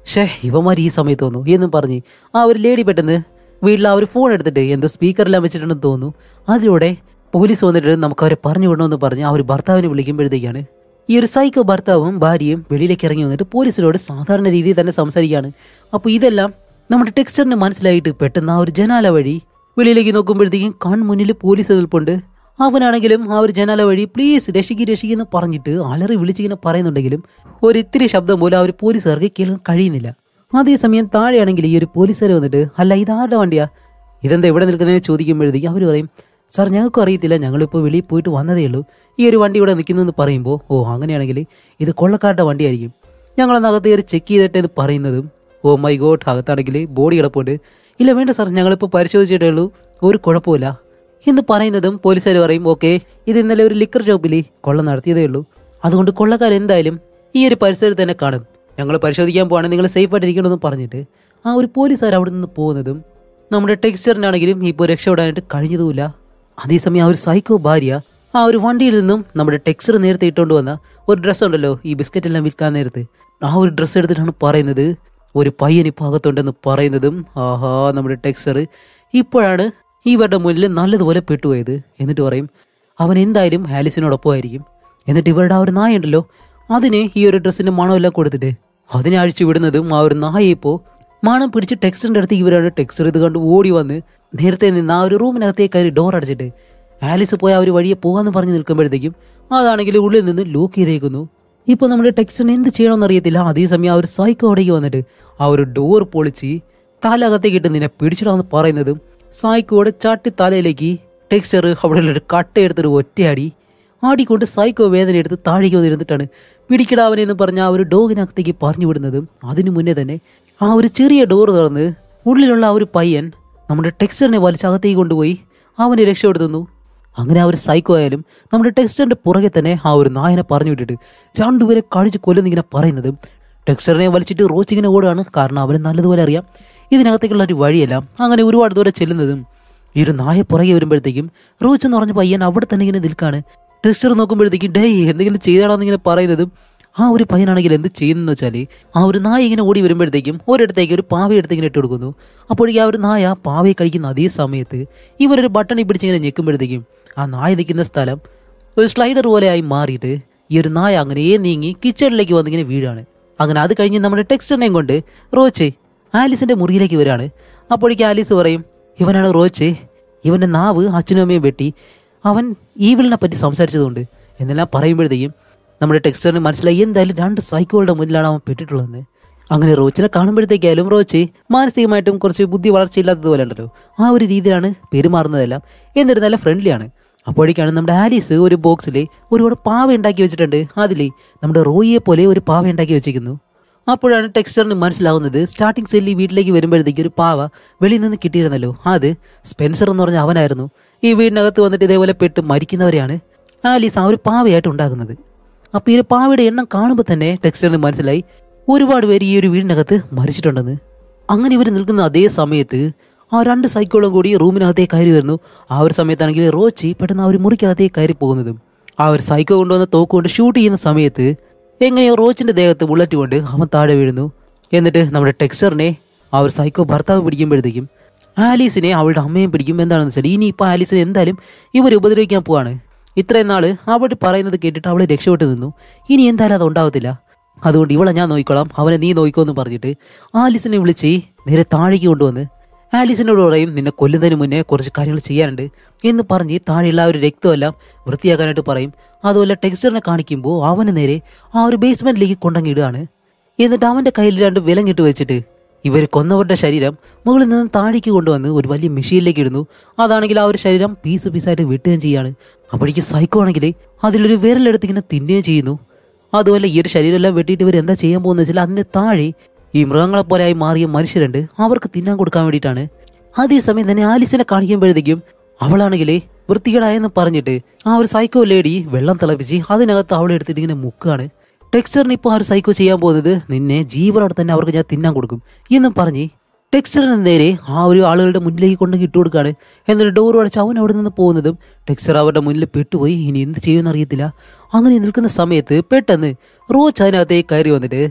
ഷേ ഇവന്മാർ ഈ സമയത്ത് തോന്നു എന്നും പറഞ്ഞ് ആ ഒരു ലേഡി പെട്ടെന്ന് വീട്ടിൽ ആ ഒരു ഫോൺ എടുത്തിട്ട് എന്തോ സ്പീക്കറിലെല്ലാം വെച്ചിട്ടുണ്ടെന്ന് തോന്നുന്നു അതിലൂടെ പോലീസ് വന്നിട്ട് നമുക്ക് അവരെ പറഞ്ഞു വിടണമെന്ന് പറഞ്ഞ് ആ ഒരു ഭർത്താവിനെ വിളിക്കുമ്പോഴത്തേക്കാണ് ഈ ഒരു സൈക്കോ ഭർത്താവും ഭാര്യയും വെളിയിലേക്ക് ഇറങ്ങി വന്നിട്ട് പോലീസിനോട് സാധാരണ രീതിയിൽ തന്നെ സംസാരിക്കുകയാണ് അപ്പോൾ ഇതെല്ലാം നമ്മുടെ ടെക്സ്റ്ററിന് മനസ്സിലായിട്ട് പെട്ടെന്ന് ആ ഒരു ജനാല വഴി വെളിയിലേക്ക് നോക്കുമ്പോഴത്തേക്കും കൺമുന്നിൽ പോലീസ് നിൽപ്പുണ്ട് അവനാണെങ്കിലും ആ ഒരു ജനാല വഴി പ്ലീസ് രക്ഷിക്ക് രക്ഷിക്കെന്ന് പറഞ്ഞിട്ട് അലറി വിളിച്ചിങ്ങനെ പറയുന്നുണ്ടെങ്കിലും ഒരു ഇത്തിരി ശബ്ദം പോലും ആ ഒരു പോലീസുകാർക്ക് കേൾക്കാൻ കഴിയുന്നില്ല അതേസമയം താഴെയാണെങ്കിൽ ഈ ഒരു പോലീസുകാർ വന്നിട്ട് അല്ല ഇതാരുടെ വണ്ടിയാ ഇതെന്താ എവിടെ നിൽക്കുന്നതെന്ന് ചോദിക്കുമ്പോഴത്തേക്കും അവർ പറയും സാർ ഞങ്ങൾക്കും അറിയത്തില്ല ഞങ്ങളിപ്പോൾ വെളിയിൽ പോയിട്ട് വന്നതേ ഉള്ളൂ ഈ ഒരു വണ്ടി ഇവിടെ നിൽക്കുന്നതെന്ന് പറയുമ്പോൾ ഓ അങ്ങനെയാണെങ്കിൽ ഇത് കൊള്ളക്കാരുടെ വണ്ടിയായിരിക്കും ഞങ്ങളൊന്ന് അകത്ത് കയറി ചെക്ക് ചെയ്തിട്ട് എന്ന് പറയുന്നതും ഓ മൈ ഗോഡ് അകത്താണെങ്കിൽ ബോഡി കിടപ്പുണ്ട് ഇല്ല വേണ്ട സാർ ഞങ്ങളിപ്പോൾ പരിശോധിച്ചിട്ടേ ഉള്ളൂ ഒരു കുഴപ്പമില്ല എന്ന് പറയുന്നതും പോലീസുകാർ പറയും ഓക്കെ ഇത് ഇന്നലെ ഒരു ലിക്കർ ഷോപ്പിൽ കൊള്ള നടത്തിയതേ ഉള്ളൂ അതുകൊണ്ട് കൊള്ളക്കാർ എന്തായാലും ഈ ഒരു പരിസരത്ത് തന്നെ കാണും ഞങ്ങൾ പരിശോധിക്കാൻ പോവാണെങ്കിൽ നിങ്ങൾ സേഫ് ആയിട്ടിരിക്കണമെന്ന് പറഞ്ഞിട്ട് ആ ഒരു പോലീസുകാർ അവിടെ നിന്ന് പോകുന്നതും നമ്മുടെ ടെക്സ്ചറിനാണെങ്കിലും ഇപ്പോൾ രക്ഷപ്പെടാനായിട്ട് കഴിഞ്ഞതുമില്ല അതേസമയം ആ ഒരു സൈക്കോ ഭാര്യ ആ ഒരു വണ്ടിയിൽ നിന്നും നമ്മുടെ ടെക്സ്ചർ നേരത്തെ ഇട്ടുകൊണ്ട് വന്ന ഒരു ഡ്രസ്സ് ഉണ്ടല്ലോ ഈ ബിസ്ക്കറ്റ് എല്ലാം വിൽക്കാൻ നേരത്ത് ആ ഒരു ഡ്രസ്സ് എടുത്തിട്ടാണ് പറയുന്നത് ഒരു പയ്യൻ ഇപ്പോൾ അകത്തുണ്ടെന്ന് പറയുന്നതും ആഹാ നമ്മുടെ ടെക്സ്ചർ ഇപ്പോഴാണ് ഇവരുടെ മുന്നിൽ നല്ലതുപോലെ പെട്ടുപോയത് എന്നിട്ട് പറയും അവൻ എന്തായാലും ആലിസിനോടൊപ്പമായിരിക്കും എന്നിട്ട് ഇവരുടെ ആ ഒരു നായ ഉണ്ടല്ലോ അതിന് ഈ ഒരു ഡ്രസ്സിന്റെ മണമെല്ലാം കൊടുത്തിട്ട് അതിനെ അഴിച്ചു വിടുന്നതും ആ ഒരു നായ ഇപ്പോൾ മണം പിടിച്ച് ടെക്സ്റ്ററിന്റെ അടുത്ത് ഇവരാണ് ടെക്സ്റ്റർ ഇത് കണ്ട് ഓടി വന്ന് നേരത്തെ നിന്ന് ആ ഒരു റൂമിനകത്തേക്ക് കയറി ഡോർ അടച്ചിട്ട് ആലിസ് പോയ ആ ഒരു വഴിയെ പോകാന്ന് പറഞ്ഞ് നിൽക്കുമ്പോഴത്തേക്കും അതാണെങ്കിൽ ഉള്ളിൽ നിന്ന് ലോക്ക് ചെയ്തേക്കുന്നു ഇപ്പൊ നമ്മുടെ ടെക്സ്റ്ററിന് എന്ത് ചെയ്യണമെന്ന് അറിയത്തില്ല അതേസമയം ആ ഒരു സൈക്കോ അവിടേക്ക് വന്നിട്ട് ആ ഒരു ഡോർ പൊളിച്ച് തല അകത്തേക്ക് ഇട്ട് നിന്നെ പിടിച്ചിടാന്ന് പറയുന്നതും സൈക്കോയുടെ ചാട്ടി തലയിലേക്ക് ടെക്സ്റ്റർ അവിടെ ഒരു കട്ട എടുത്തൊരു ഒറ്റയാടി ആടിക്കൊണ്ട് സൈക്കോ വേദന എടുത്ത് താഴേക്ക് വന്നിരുന്നിട്ടാണ് പിടിക്കിടാവനെന്ന് പറഞ്ഞ ആ ഒരു ഡോഗിനകത്തേക്ക് പറഞ്ഞു വിടുന്നതും അതിനു മുന്നേ തന്നെ ആ ഒരു ചെറിയ ഡോർ തുറന്ന് ഉള്ളിലുള്ള ആ ഒരു പയ്യൻ നമ്മുടെ ടെക്സ്റ്ററിനെ വലിച്ചകത്തേക്ക് കൊണ്ടുപോയി അവനെ രക്ഷപ്പെടുത്തുന്നു അങ്ങനെ ആ ഒരു സൈക്കോ ആയാലും നമ്മുടെ ടെക്സ്റ്ററിന്റെ പുറകെ തന്നെ ആ ഒരു നായനെ പറഞ്ഞു വിട്ടിട്ട് രണ്ടുപേരെ കഴിച്ച് കൊല്ലുന്നിങ്ങനെ പറയുന്നതും ടെക്സ്റ്ററിനെ വലിച്ചിട്ട് റോച്ച് ഇങ്ങനെ ഓടുകയാണ് കാരണം അവന് നല്ലതുപോലെ അറിയാം ഇതിനകത്തേക്കുള്ള ഒരു വഴിയെല്ലാം അങ്ങനെ ഒരുപാട് ദൂരെ ചെല്ലുന്നതും ഈ ഒരു നായ പുറകെ വരുമ്പോഴത്തേക്കും റോച്ച് എന്ന് പറഞ്ഞ പയ്യൻ അവിടെ തന്നെ ഇങ്ങനെ നിൽക്കാണ് ടെക്സ്റ്റർ നോക്കുമ്പോഴത്തേക്കും ഡേ എന്തെങ്കിലും ചെയ്താടാന്ന് ഇങ്ങനെ പറയുന്നതും ആ ഒരു പയ്യനാണെങ്കിൽ എന്ത് ചെയ്യുന്നെന്ന് വെച്ചാൽ ആ ഒരു നായ ഇങ്ങനെ ഓടി വരുമ്പോഴത്തേക്കും ഒരിടത്തേക്ക് ഒരു പാവ എടുത്ത് ഇങ്ങനെ ഇട്ട് കൊടുക്കുന്നു അപ്പോഴേക്കും ആ ഒരു നായ പാവയെ കഴിക്കുന്ന അതേ സമയത്ത് ഇവരൊരു ബട്ടണി പിടിച്ചിങ്ങനെ ഞെക്കുമ്പോഴത്തേക്കും ആ നായ നിൽക്കുന്ന സ്ഥലം ഒരു സ്ലൈഡർ പോലെയായി മാറിയിട്ട് ഈ ഒരു നായ അങ്ങനെ നീങ്ങി കിച്ചണിലേക്ക് വന്നിങ്ങനെ വീഴാണ് അങ്ങനെ അത് കഴിഞ്ഞ് നമ്മുടെ ടെക്സ്റ്ററിനെയും കൊണ്ട് റോച്ചെ ആലിസിന്റെ മുറിയിലേക്ക് വരാണ് അപ്പോഴേക്കും ആലീസ് പറയും ഇവനാണ് റോച്ചെ ഇവന്റെ നാവ് അച്ഛനും അമ്മയും വെട്ടി അവൻ ഈവിളിനെ പറ്റി സംസാരിച്ചതുകൊണ്ട് എന്നെല്ലാം പറയുമ്പോഴത്തേക്കും നമ്മുടെ ടെക്സ്റ്ററിന് മനസ്സിലായി എന്തായാലും രണ്ട് സൈക്കോകളുടെ മുന്നിലാണ് അവൻ പെട്ടിട്ടുള്ളതെന്ന് അങ്ങനെ റോച്ചിനെ കാണുമ്പോഴത്തേക്കായാലും റോച്ച് മാനസികമായിട്ടും കുറച്ച് ബുദ്ധി വളർച്ചയില്ലാത്തതുപോലെ ഉണ്ടല്ലോ ആ ഒരു രീതിയിലാണ് പെരുമാറുന്നതെല്ലാം എന്നിരുന്നാലും ഫ്രണ്ട്ലിയാണ് അപ്പോഴേക്കാണ് നമ്മുടെ ആലീസ് ഒരു ബോക്സിൽ ഒരുപാട് പാവ ഉണ്ടാക്കി വെച്ചിട്ടുണ്ട് അതിൽ നമ്മുടെ റോയിയെ പോലെ ഒരു പാവ ഉണ്ടാക്കി വെച്ചിരിക്കുന്നു അപ്പോഴാണ് ടെക്സ്റ്ററിന് മനസ്സിലാവുന്നത് സ്റ്റാർട്ടിംഗ് സെല്ലി വീട്ടിലേക്ക് വരുമ്പോഴത്തേക്ക് ഒരു പാവ വെളിയിൽ നിന്ന് കിട്ടിയിരുന്നല്ലോ അത് സ്പെൻസർ എന്ന് പറഞ്ഞ അവനായിരുന്നു ഈ വീടിനകത്ത് വന്നിട്ട് ഇതേപോലെ പെട്ട് മരിക്കുന്നവരെയാണ് ആലീസ് ആ ഒരു പാവയായിട്ട് ഉണ്ടാകുന്നത് അപ്പോൾ ഈ ഒരു പാവയുടെ എണ്ണം കാണുമ്പോൾ തന്നെ ടെക്സ്റ്ററിന് മനസ്സിലായി ഒരുപാട് പേര് ഈ ഒരു വീടിനകത്ത് മരിച്ചിട്ടുണ്ടെന്ന് അങ്ങനെ ഇവർ നിൽക്കുന്ന അതേ സമയത്ത് ആ രണ്ട് സൈക്കിളും കൂടി റൂമിനകത്തേക്ക് കയറി വരുന്നു ആ ഒരു സമയത്താണെങ്കിൽ റോച്ചി പെട്ടെന്ന് ആ ഒരു മുറിക്കകത്തേക്ക് കയറി പോകുന്നതും ആ ഒരു സൈക്കോ കൊണ്ടുവന്ന തോക്ക് കൊണ്ട് ഷൂട്ട് ചെയ്യുന്ന സമയത്ത് എങ്ങനെയോ റോച്ചിന്റെ ദേഹത്ത് ബുള്ളറ്റ് കൊണ്ട് അവൻ താഴെ വീഴുന്നു എന്നിട്ട് നമ്മുടെ ടെക്സ്റ്ററിനെ ആ ഒരു സൈക്കോ ഭർത്താവ് പിടിക്കുമ്പോഴത്തേക്കും ആലീസിനെ അവളുടെ അമ്മയും പിടിക്കും എന്താണെന്ന് വെച്ചാൽ ഇനി ഇപ്പോൾ ആലീസിനെ എന്തായാലും ഇവർ ഉപദ്രവിക്കാൻ പോവാണ് ഇത്രയും നാള് അവൾ പറയുന്നത് കേട്ടിട്ട് അവളെ രക്ഷപ്പെട്ടു നിന്നു ഇനി എന്തായാലും അത് ഉണ്ടാവത്തില്ല അതുകൊണ്ട് ഇവളെ ഞാൻ നോക്കിക്കോളാം അവനെ നീ നോക്കിക്കോ എന്ന് പറഞ്ഞിട്ട് ആലീസിനെ വിളിച്ച് നേരെ താഴേക്ക് കൊണ്ടുവന്ന് ആലീസിനോട് പറയും നിന്നെ കൊല്ലുന്നതിന് മുന്നേ കുറച്ച് കാര്യങ്ങൾ ചെയ്യാനുണ്ട് എന്ന് പറഞ്ഞ് താഴെയുള്ള ആ ഒരു രക്തമെല്ലാം വൃത്തിയാക്കാനായിട്ട് പറയും അതുപോലെ ടെക്സ്റ്ററിനെ കാണിക്കുമ്പോൾ അവന് നേരെ ആ ഒരു ബേസ്മെന്റിലേക്ക് കൊണ്ടങ്ങിടുകയാണ് എന്നിട്ട് അവന്റെ കയ്യിൽ രണ്ട് വിലങ്ങിട്ട് വെച്ചിട്ട് ഇവർ കൊന്നവരുടെ ശരീരം മുകളിൽ നിന്ന് താഴേക്ക് കൊണ്ടുവന്ന് ഒരു വലിയ മെഷീനിലേക്ക് ഇടുന്നു അതാണെങ്കിൽ ആ ഒരു ശരീരം പീസ് പീസായിട്ട് വെട്ടുകയും ചെയ്യാണ് അപ്പോഴേക്ക് സൈക്കോ ആണെങ്കിൽ അതിലൊരു വിരലെടുത്ത് ഇങ്ങനെ തിന്നുകയും ചെയ്യുന്നു അതുപോലെ ഈ ഒരു ശരീരമെല്ലാം വെട്ടിയിട്ട് ഇവർ എന്താ ചെയ്യാൻ പോകുന്നത് വെച്ചാൽ അതിന്റെ താഴെ ഈ മൃഗങ്ങളെ പോലെയായി മാറിയ മനുഷ്യരുണ്ട് അവർക്ക് തിന്നാൻ കൊടുക്കാൻ വേണ്ടിയിട്ടാണ് അതേസമയം തന്നെ ആലിസിനെ കാണിക്കുമ്പോഴത്തേക്കും അവളാണെങ്കിലേ വൃത്തികേടായെന്ന് പറഞ്ഞിട്ട് ആ ഒരു സൈക്കോ ലേഡി വെള്ളം തിളപ്പിച്ച് അതിനകത്ത് അവളെ എടുത്തിട്ട് ഇങ്ങനെ മുക്കാണ് ടെക്സ്ചറിന് ഇപ്പോൾ ആ ഒരു സൈക്കോ ചെയ്യാൻ പോകുന്നത് നിന്നെ ജീവനോടെ തന്നെ അവർക്ക് ഞാൻ തിന്നാൻ കൊടുക്കും എന്നും പറഞ്ഞ് ടെക്സ്ചറിന് നേരെ ആ ഒരു ആളുകളുടെ മുന്നിലേക്ക് കൊണ്ടുപോയി ഇട്ട് കൊടുക്കുകയാണ് എന്നിട്ട് ഡോർ അടച്ച് അവൻ അവിടെ നിന്ന് പോകുന്നതും ടെക്സ്ചർ അവരുടെ മുന്നിൽ പെട്ടുപോയി ഇനി എന്ത് ചെയ്യുമെന്ന് അറിയത്തില്ല അങ്ങനെ നിൽക്കുന്ന സമയത്ത് പെട്ടെന്ന് റോച്ച് അതിനകത്തേക്ക് കയറി വന്നിട്ട്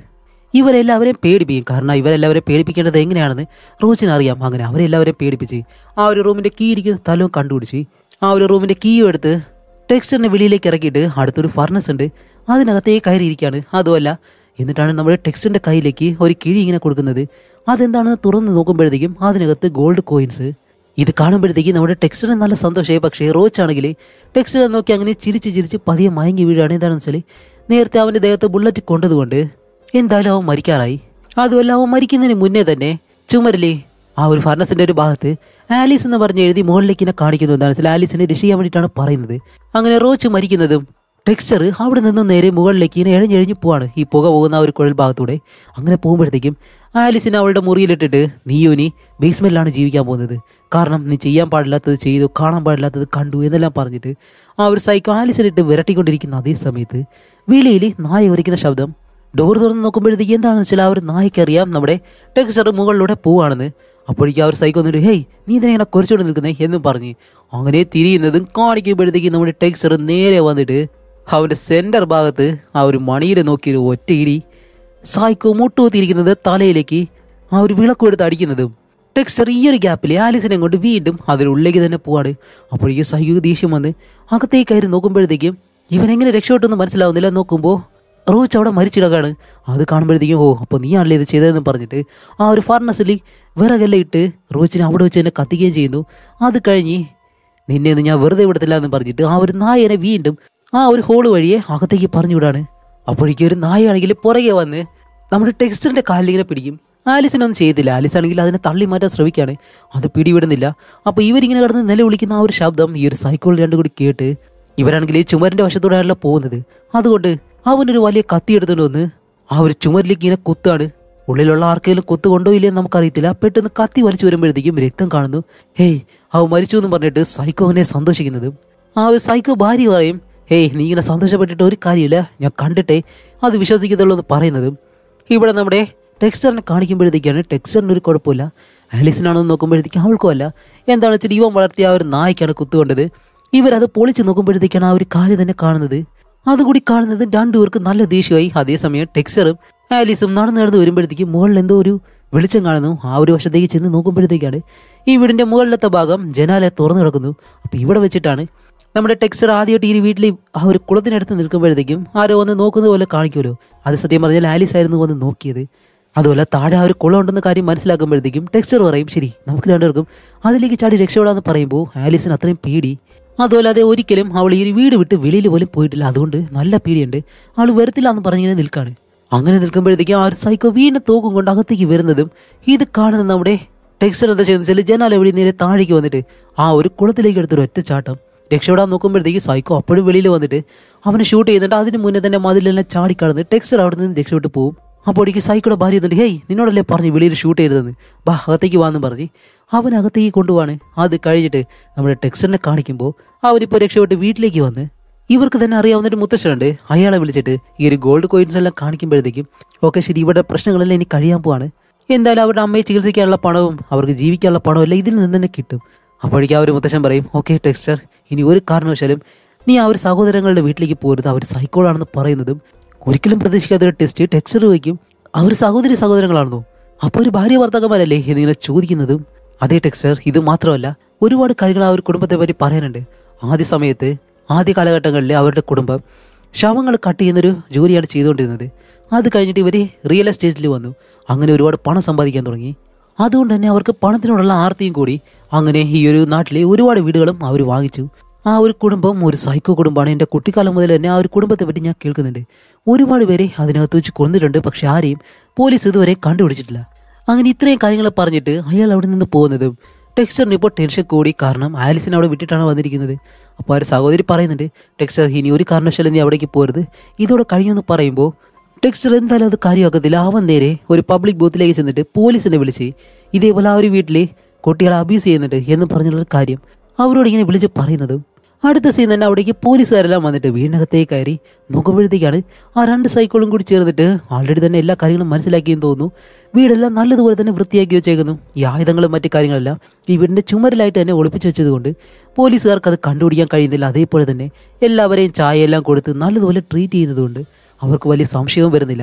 ഇവരെല്ലാവരെയും പേടിപ്പിക്കും കാരണം ഇവരെല്ലാവരെയും പേടിപ്പിക്കേണ്ടത് എങ്ങനെയാണെന്ന് റോച്ചിന് അറിയാം അങ്ങനെ അവരെല്ലാവരെയും പേടിപ്പിച്ച് ആ ഒരു റൂമിൻ്റെ കീ ഇരിക്കുന്ന സ്ഥലവും കണ്ടുപിടിച്ച് ആ ഒരു റൂമിൻ്റെ കീയും എടുത്ത് ടെക്സ്റ്ററിനെ വെളിയിലേക്ക് ഇറക്കിയിട്ട് അടുത്തൊരു ഫർണസ് ഉണ്ട് അതിനകത്തേക്ക് കയറിയിരിക്കുകയാണ് അതുമല്ല എന്നിട്ടാണ് നമ്മുടെ ടെക്സ്റ്റിൻ്റെ കയ്യിലേക്ക് ഒരു കിഴി ഇങ്ങനെ കൊടുക്കുന്നത് അതെന്താണെന്ന് തുറന്ന് നോക്കുമ്പോഴത്തേക്കും അതിനകത്ത് ഗോൾഡ് കോയിൻസ് ഇത് കാണുമ്പോഴത്തേക്കും നമ്മുടെ ടെക്സ്റ്റിന് നല്ല സന്തോഷമായി പക്ഷേ റോച്ച് ആണെങ്കിൽ ടെക്സ്റ്റിനെ നോക്കി അങ്ങനെ ചിരിച്ച് ചിരിച്ച് പതിയെ മയങ്ങി വീഴുകയാണ് എന്താണെന്ന് വെച്ചാൽ നേരത്തെ അവൻ്റെ ദേഹത്ത് ബുള്ളറ്റ് കൊണ്ടതുകൊണ്ട് എന്തായാലും അവൻ മരിക്കാറായി അതുമല്ല അവൻ മരിക്കുന്നതിന് മുന്നേ തന്നെ ചുമരിലെ ആ ഒരു ഫർണസിന്റെ ഒരു ഭാഗത്ത് ആലീസ് എന്ന് പറഞ്ഞ് എഴുതി മുകളിലേക്ക് ഇങ്ങനെ കാണിക്കുന്നു എന്താണെന്ന് വെച്ചാൽ ആലീസിനെ രക്ഷിക്കാൻ വേണ്ടിയിട്ടാണ് പറയുന്നത് അങ്ങനെ റോച്ച് മരിക്കുന്നതും ടെക്സ്ചർ അവിടെ നിന്ന് നേരെ മുകളിലേക്ക് ഇങ്ങനെ എഴഞ്ഞെഴിഞ്ഞ് പോവാണ് ഈ പുക പോകുന്ന ആ ഒരു കുഴൽ ഭാഗത്തൂടെ അങ്ങനെ പോകുമ്പോഴത്തേക്കും ആലിസിനെ അവളുടെ മുറിയിലിട്ടിട്ട് നീയോ നീ ബേസ്മെന്റിലാണ് ജീവിക്കാൻ പോകുന്നത് കാരണം നീ ചെയ്യാൻ പാടില്ലാത്തത് ചെയ്തു കാണാൻ പാടില്ലാത്തത് കണ്ടു എന്നെല്ലാം പറഞ്ഞിട്ട് ആ ഒരു സൈക്കോ ആലിസിനിട്ട് വിരട്ടിക്കൊണ്ടിരിക്കുന്ന അതേ സമയത്ത് വെളിയിൽ നായ ഉരയ്ക്കുന്ന ശബ്ദം ഡോർ തുറന്ന് നോക്കുമ്പോഴത്തേക്ക് എന്താണെന്ന് വെച്ചാൽ ആ ഒരു നായ്ക്കറിയാം നമ്മുടെ ടെക്സ്ചർ മുകളിലൂടെ പോവാണെന്ന് അപ്പോഴേക്കും ആ ഒരു സൈക്കോ വന്നിട്ട് ഹേയ് നീ ഇതിനെ ഇങ്ങനെ കുറച്ചുകൊണ്ട് നിൽക്കുന്നേ എന്നും പറഞ്ഞ് അങ്ങനെ തിരിയുന്നതും കാണിക്കുമ്പോഴത്തേക്ക് നമ്മുടെ ടെക്സ്ചർ നേരെ വന്നിട്ട് അവൻ്റെ സെൻറ്റർ ഭാഗത്ത് ആ ഒരു മണിയിൽ നോക്കിയൊരു ഒറ്റയിടി സായിക്കോ മുട്ടുകുത്തിയിരിക്കുന്നത് തലയിലേക്ക് ആ ഒരു വിളക്കും എടുത്ത് അടിക്കുന്നതും ടെക്സ്റ്റർ ഈ ഒരു ഗ്യാപ്പിൽ ആലിസിനെ കൊണ്ട് വീണ്ടും അതിനുള്ളിലേക്ക് തന്നെ പോവാണ് അപ്പോഴേക്കും സൈക്കോ ദേഷ്യം വന്ന് അകത്തേക്ക് കയറി നോക്കുമ്പോഴത്തേക്കും ഇവൻ എങ്ങനെ രക്ഷപ്പെട്ടെന്ന് മനസ്സിലാവുന്നില്ല നോക്കുമ്പോൾ റോച്ച് അവിടെ മരിച്ചിടക്കാണ് അത് കാണുമ്പോഴത്തേക്കും ഓ അപ്പോൾ നീയാണല്ലേ ഇത് ചെയ്തതെന്ന് പറഞ്ഞിട്ട് ആ ഒരു ഫർണസിൽ വിറകെല്ലാം ഇട്ട് റോച്ചിനെ അവിടെ വെച്ച് തന്നെ കത്തിക്കുകയും ചെയ്യുന്നു അത് കഴിഞ്ഞ് നിന്നെ ഒന്നും ഞാൻ വെറുതെ വിടത്തില്ല എന്ന് പറഞ്ഞിട്ട് ആ ഒരു നായനെ വീണ്ടും ആ ഒരു ഹോള് വഴിയെ അകത്തേക്ക് പറഞ്ഞു വിടാണ് അപ്പോഴേക്കും ഒരു നായയാണെങ്കിൽ പുറകെ വന്ന് നമ്മുടെ ടെക്സ്റ്ററിന്റെ കാലിലിങ്ങനെ പിടിക്കും ആലിസിനൊന്നും ചെയ്തില്ല ആലിസ് ആണെങ്കിൽ അതിനെ തള്ളി മാറ്റാൻ ശ്രമിക്കുകയാണ് അത് പിടിവിടുന്നില്ല അപ്പോൾ ഇവരിങ്ങനെ കിടന്ന് നിലവിളിക്കുന്ന ആ ഒരു ശബ്ദം ഈ ഒരു സൈക്കോൾ രണ്ടും കൂടി കേട്ട് ഇവരാണെങ്കിൽ ഈ ചുമരിന്റെ വശത്തൂടെയാണല്ലോ പോകുന്നത് അതുകൊണ്ട് അവനൊരു വലിയ കത്തി എടുത്തുകൊണ്ട് വന്ന് ആ ഒരു ചുമരിലേക്ക് ഇങ്ങനെ കുത്താണ് ഉള്ളിലുള്ള ആർക്കെങ്കിലും കൊത്തു കൊണ്ടുപോയില്ലെന്ന് നമുക്കറിയത്തില്ല പെട്ടെന്ന് കത്തി വലിച്ചു വരുമ്പോഴത്തേക്കും രക്തം കാണുന്നു ഹേയ് അവ മരിച്ചു എന്ന് പറഞ്ഞിട്ട് സൈക്കോ അവനെ സന്തോഷിക്കുന്നതും ആ ഒരു സൈക്കോ ഭാര്യ പറയും ഹേയ് നീ ഇങ്ങനെ സന്തോഷപ്പെട്ടിട്ട് ഒരു കാര്യമില്ല ഞാൻ കണ്ടിട്ടേ അത് വിശ്വസിക്കത്തുള്ളൂ എന്ന് പറയുന്നതും ഇവിടെ നമ്മുടെ ടെക്സ്റ്ററിനെ കാണിക്കുമ്പോഴത്തേക്കാണ് ടെക്സ്റ്ററിന് ഒരു കുഴപ്പമില്ല ആലിസിനാണെന്ന് നോക്കുമ്പോഴത്തേക്കും അവൾക്കും അല്ല എന്താണെന്ന് വെച്ചാൽ ഇവൻ വളർത്തിയ ആ ഒരു നായ്ക്കാണ് കുത്തുകൊണ്ടത് ഇവരത് പൊളിച്ച് നോക്കുമ്പോഴത്തേക്കാണ് ആ ഒരു കാര്യം തന്നെ കാണുന്നത് അതുകൂടി കാണുന്നത് രണ്ടുപേർക്ക് നല്ല ദേഷ്യമായി അതേസമയം ടെക്സ്റ്ററും ആലീസും നടന്നു നടന്ന് വരുമ്പോഴത്തേക്കും മുകളിൽ എന്തോ ഒരു വെളിച്ചം കാണുന്നു ആ ഒരു വശത്തേക്ക് ചെന്ന് നോക്കുമ്പോഴത്തേക്കാണ് ഈ വീടിന്റെ മുകളിലത്തെ ഭാഗം ജനാലെ തുറന്നു കിടക്കുന്നു അപ്പോൾ ഇവിടെ വെച്ചിട്ടാണ് നമ്മുടെ ടെക്സ്റ്റർ ആദ്യമായിട്ട് ഈ വീട്ടിൽ ആ ഒരു കുളത്തിനടുത്ത് നിൽക്കുമ്പോഴത്തേക്കും ആരോ വന്ന് നോക്കുന്നത് പോലെ കാണിക്കുമല്ലോ അത് സത്യം പറഞ്ഞാൽ ആലീസ് ആയിരുന്നു വന്ന് നോക്കിയത് അതുപോലെ താഴെ ആ ഒരു കുളം ഉണ്ടെന്ന കാര്യം മനസ്സിലാക്കുമ്പോഴത്തേക്കും ടെക്സ്റ്റർ പറയും ശരി നമുക്ക് രണ്ടുപേർക്കും അതിലേക്ക് ചാടി രക്ഷപ്പെടാന്ന് പറയുമ്പോൾ ആലീസിന് അത്രയും പേടി അതുപോലെ അതെ ഒരിക്കലും അവൾ ഈ ഒരു വീട് വിട്ട് വെളിയിൽ പോലും പോയിട്ടില്ല അതുകൊണ്ട് നല്ല പേടിയുണ്ട് അവൾ വരത്തില്ല എന്ന് പറഞ്ഞിങ്ങനെ നിൽക്കാണ് അങ്ങനെ നിൽക്കുമ്പോഴത്തേക്കും ആ ഒരു സൈക്കോ വീണ്ടും തോക്കും കൊണ്ട് അകത്തേക്ക് വരുന്നതും ഇത് കാണുന്ന നമ്മുടെ ടെക്സ്റ്റർ എന്താ ചെയ്യുന്നത് വെച്ചാൽ ജനാല വഴി നേരെ താഴേക്ക് വന്നിട്ട് ആ ഒരു കുളത്തിലേക്ക് എടുത്തൊരു ഒറ്റ ചാട്ടം രക്ഷപ്പെടാൻ നോക്കുമ്പോഴത്തേക്ക് സൈക്കോ അപ്പോഴും വെളിയിൽ വന്നിട്ട് അവനെ ഷൂട്ട് ചെയ്യുന്നുണ്ട് അതിന് മുന്നേ തന്നെ മതിലെല്ലാം ചാടിക്കടന്ന് ടെക്സ്റ്റർ അവിടെ നിന്ന് രക്ഷപ്പെട്ട് പോകും അപ്പോഴേക്ക് സൈക്കോയുടെ ഭാര്യ എന്നിട്ട് ഹേയ് നിന്നോടല്ലേ പറഞ്ഞു വെളിയിൽ ഷൂട്ട് ചെയ്തതെന്ന് ബാ അകത്തേക്ക് വാന്ന് പറഞ്ഞ് അവൻ അകത്തേക്ക് കൊണ്ടുപോവാണ് അത് കഴിഞ്ഞിട്ട് നമ്മുടെ ടെക്സ്റ്ററിനെ കാണിക്കുമ്പോൾ അവരിപ്പോൾ രക്ഷപ്പെട്ട് വീട്ടിലേക്ക് വന്ന് ഇവർക്ക് തന്നെ അറിയാവുന്ന ഒരു മുത്തശ്ശനുണ്ട് അയാളെ വിളിച്ചിട്ട് ഈ ഒരു ഗോൾഡ് കോയിൻസ് എല്ലാം കാണിക്കുമ്പോഴത്തേക്കും ഓക്കെ ശരി ഇവിടെ പ്രശ്നങ്ങളെല്ലാം ഇനി കഴിയാൻ പോവാണ് എന്തായാലും അവരുടെ അമ്മയെ ചികിത്സിക്കാനുള്ള പണവും അവർക്ക് ജീവിക്കാനുള്ള പണവും എല്ലാം ഇതിൽ നിന്ന് തന്നെ കിട്ടും അപ്പോഴേക്കും ആ ഒരു മുത്തശ്ശൻ പറയും ഓക്കെ ടെക്സ്റ്റർ ഇനി ഒരു കാരണവശാലും നീ ആ ഒരു സഹോദരങ്ങളുടെ വീട്ടിലേക്ക് പോരുത് അവർ സൈക്കോളാണെന്ന് പറയുന്നതും ഒരിക്കലും പ്രതീക്ഷിക്കാത്ത ഒരു ടെസ്റ്റ് ടെക്സ്റ്റർ വയ്ക്കും അവർ സഹോദരി സഹോദരങ്ങളാണെന്നോ അപ്പോൾ ഒരു ഭാര്യ ഭർത്താക്കന്മാരല്ലേ എന്നിങ്ങനെ ചോദിക്കുന്നതും അതേ ടെക്സ്റ്റർ ഇത് മാത്രമല്ല ഒരുപാട് കാര്യങ്ങൾ ആ ഒരു കുടുംബത്തെ പറ്റി പറയാനുണ്ട് ആദ്യ സമയത്ത് ആദ്യ കാലഘട്ടങ്ങളിൽ അവരുടെ കുടുംബം ശവങ്ങൾ കട്ട് ചെയ്യുന്നൊരു ജോലിയാണ് ചെയ്തുകൊണ്ടിരുന്നത് അത് കഴിഞ്ഞിട്ട് ഇവർ റിയൽ എസ്റ്റേറ്റിൽ വന്നു അങ്ങനെ ഒരുപാട് പണം സമ്പാദിക്കാൻ തുടങ്ങി അതുകൊണ്ട് തന്നെ അവർക്ക് പണത്തിനോടുള്ള ആർത്തിയും കൂടി അങ്ങനെ ഈ ഒരു നാട്ടിലെ ഒരുപാട് വീടുകളും അവർ വാങ്ങിച്ചു ആ ഒരു കുടുംബം ഒരു സൈക്കോ കുടുംബമാണ് എൻ്റെ കുട്ടിക്കാലം മുതൽ തന്നെ ആ ഒരു കുടുംബത്തെ പറ്റി ഞാൻ കേൾക്കുന്നുണ്ട് ഒരുപാട് പേരെ അതിനകത്ത് വെച്ച് കൊന്നിട്ടുണ്ട് പക്ഷെ ആരെയും പോലീസ് ഇതുവരെ കണ്ടുപിടിച്ചിട്ടില്ല അങ്ങനെ ഇത്രയും കാര്യങ്ങൾ പറഞ്ഞിട്ട് അയാൾ അവിടെ നിന്ന് പോകുന്നതും ടെക്സ്റ്ററിന് ഇപ്പോൾ ടെൻഷൻ കൂടി കാരണം ആലിസിനെ അവിടെ വിട്ടിട്ടാണ് വന്നിരിക്കുന്നത് അപ്പോൾ ആ ഒരു സഹോദരി പറയുന്നുണ്ട് ടെക്സ്റ്റർ ഇനി ഒരു കാരണവശാലും നീ അവിടേക്ക് പോരുത് ഇതോടെ കഴിഞ്ഞെന്ന് പറയുമ്പോൾ ടെക്സ്റ്റർ എന്തായാലും അത് കാര്യമാക്കത്തില്ല അവൻ നേരെ ഒരു പബ്ലിക് ബൂത്തിലേക്ക് ചെന്നിട്ട് പോലീസിനെ വിളിച്ച് ഇതേപോലെ ആ ഒരു വീട്ടിൽ കുട്ടികളെ അബ്യൂസ് ചെയ്യുന്നുണ്ട് എന്ന് പറഞ്ഞുള്ളൊരു കാര്യം അവരോട് ഇങ്ങനെ വിളിച്ച് പറയുന്നതും അടുത്ത സീൻ തന്നെ അവിടേക്ക് പോലീസുകാരെല്ലാം വന്നിട്ട് വീടിനകത്തേക്ക് കയറി നോക്കുമ്പോഴത്തേക്കാണ് ആ രണ്ട് സൈക്കിളും കൂടി ചേർന്നിട്ട് ആൾറെഡി തന്നെ എല്ലാ കാര്യങ്ങളും മനസ്സിലാക്കിയെന്ന് തോന്നുന്നു വീടെല്ലാം നല്ലതുപോലെ തന്നെ വൃത്തിയാക്കി വെച്ചേക്കുന്നു ഈ ആയുധങ്ങളും മറ്റു കാര്യങ്ങളെല്ലാം ഈ വീടിന്റെ ചുമരിലായിട്ട് തന്നെ ഒളിപ്പിച്ച് വെച്ചതുകൊണ്ട് പോലീസുകാർക്ക് അത് കണ്ടുപിടിക്കാൻ കഴിയുന്നില്ല അതേപോലെ തന്നെ എല്ലാവരെയും ചായയെല്ലാം കൊടുത്ത് നല്ലതുപോലെ ട്രീറ്റ് ചെയ്യുന്നതുകൊണ്ട് അവർക്ക് വലിയ സംശയവും വരുന്നില്ല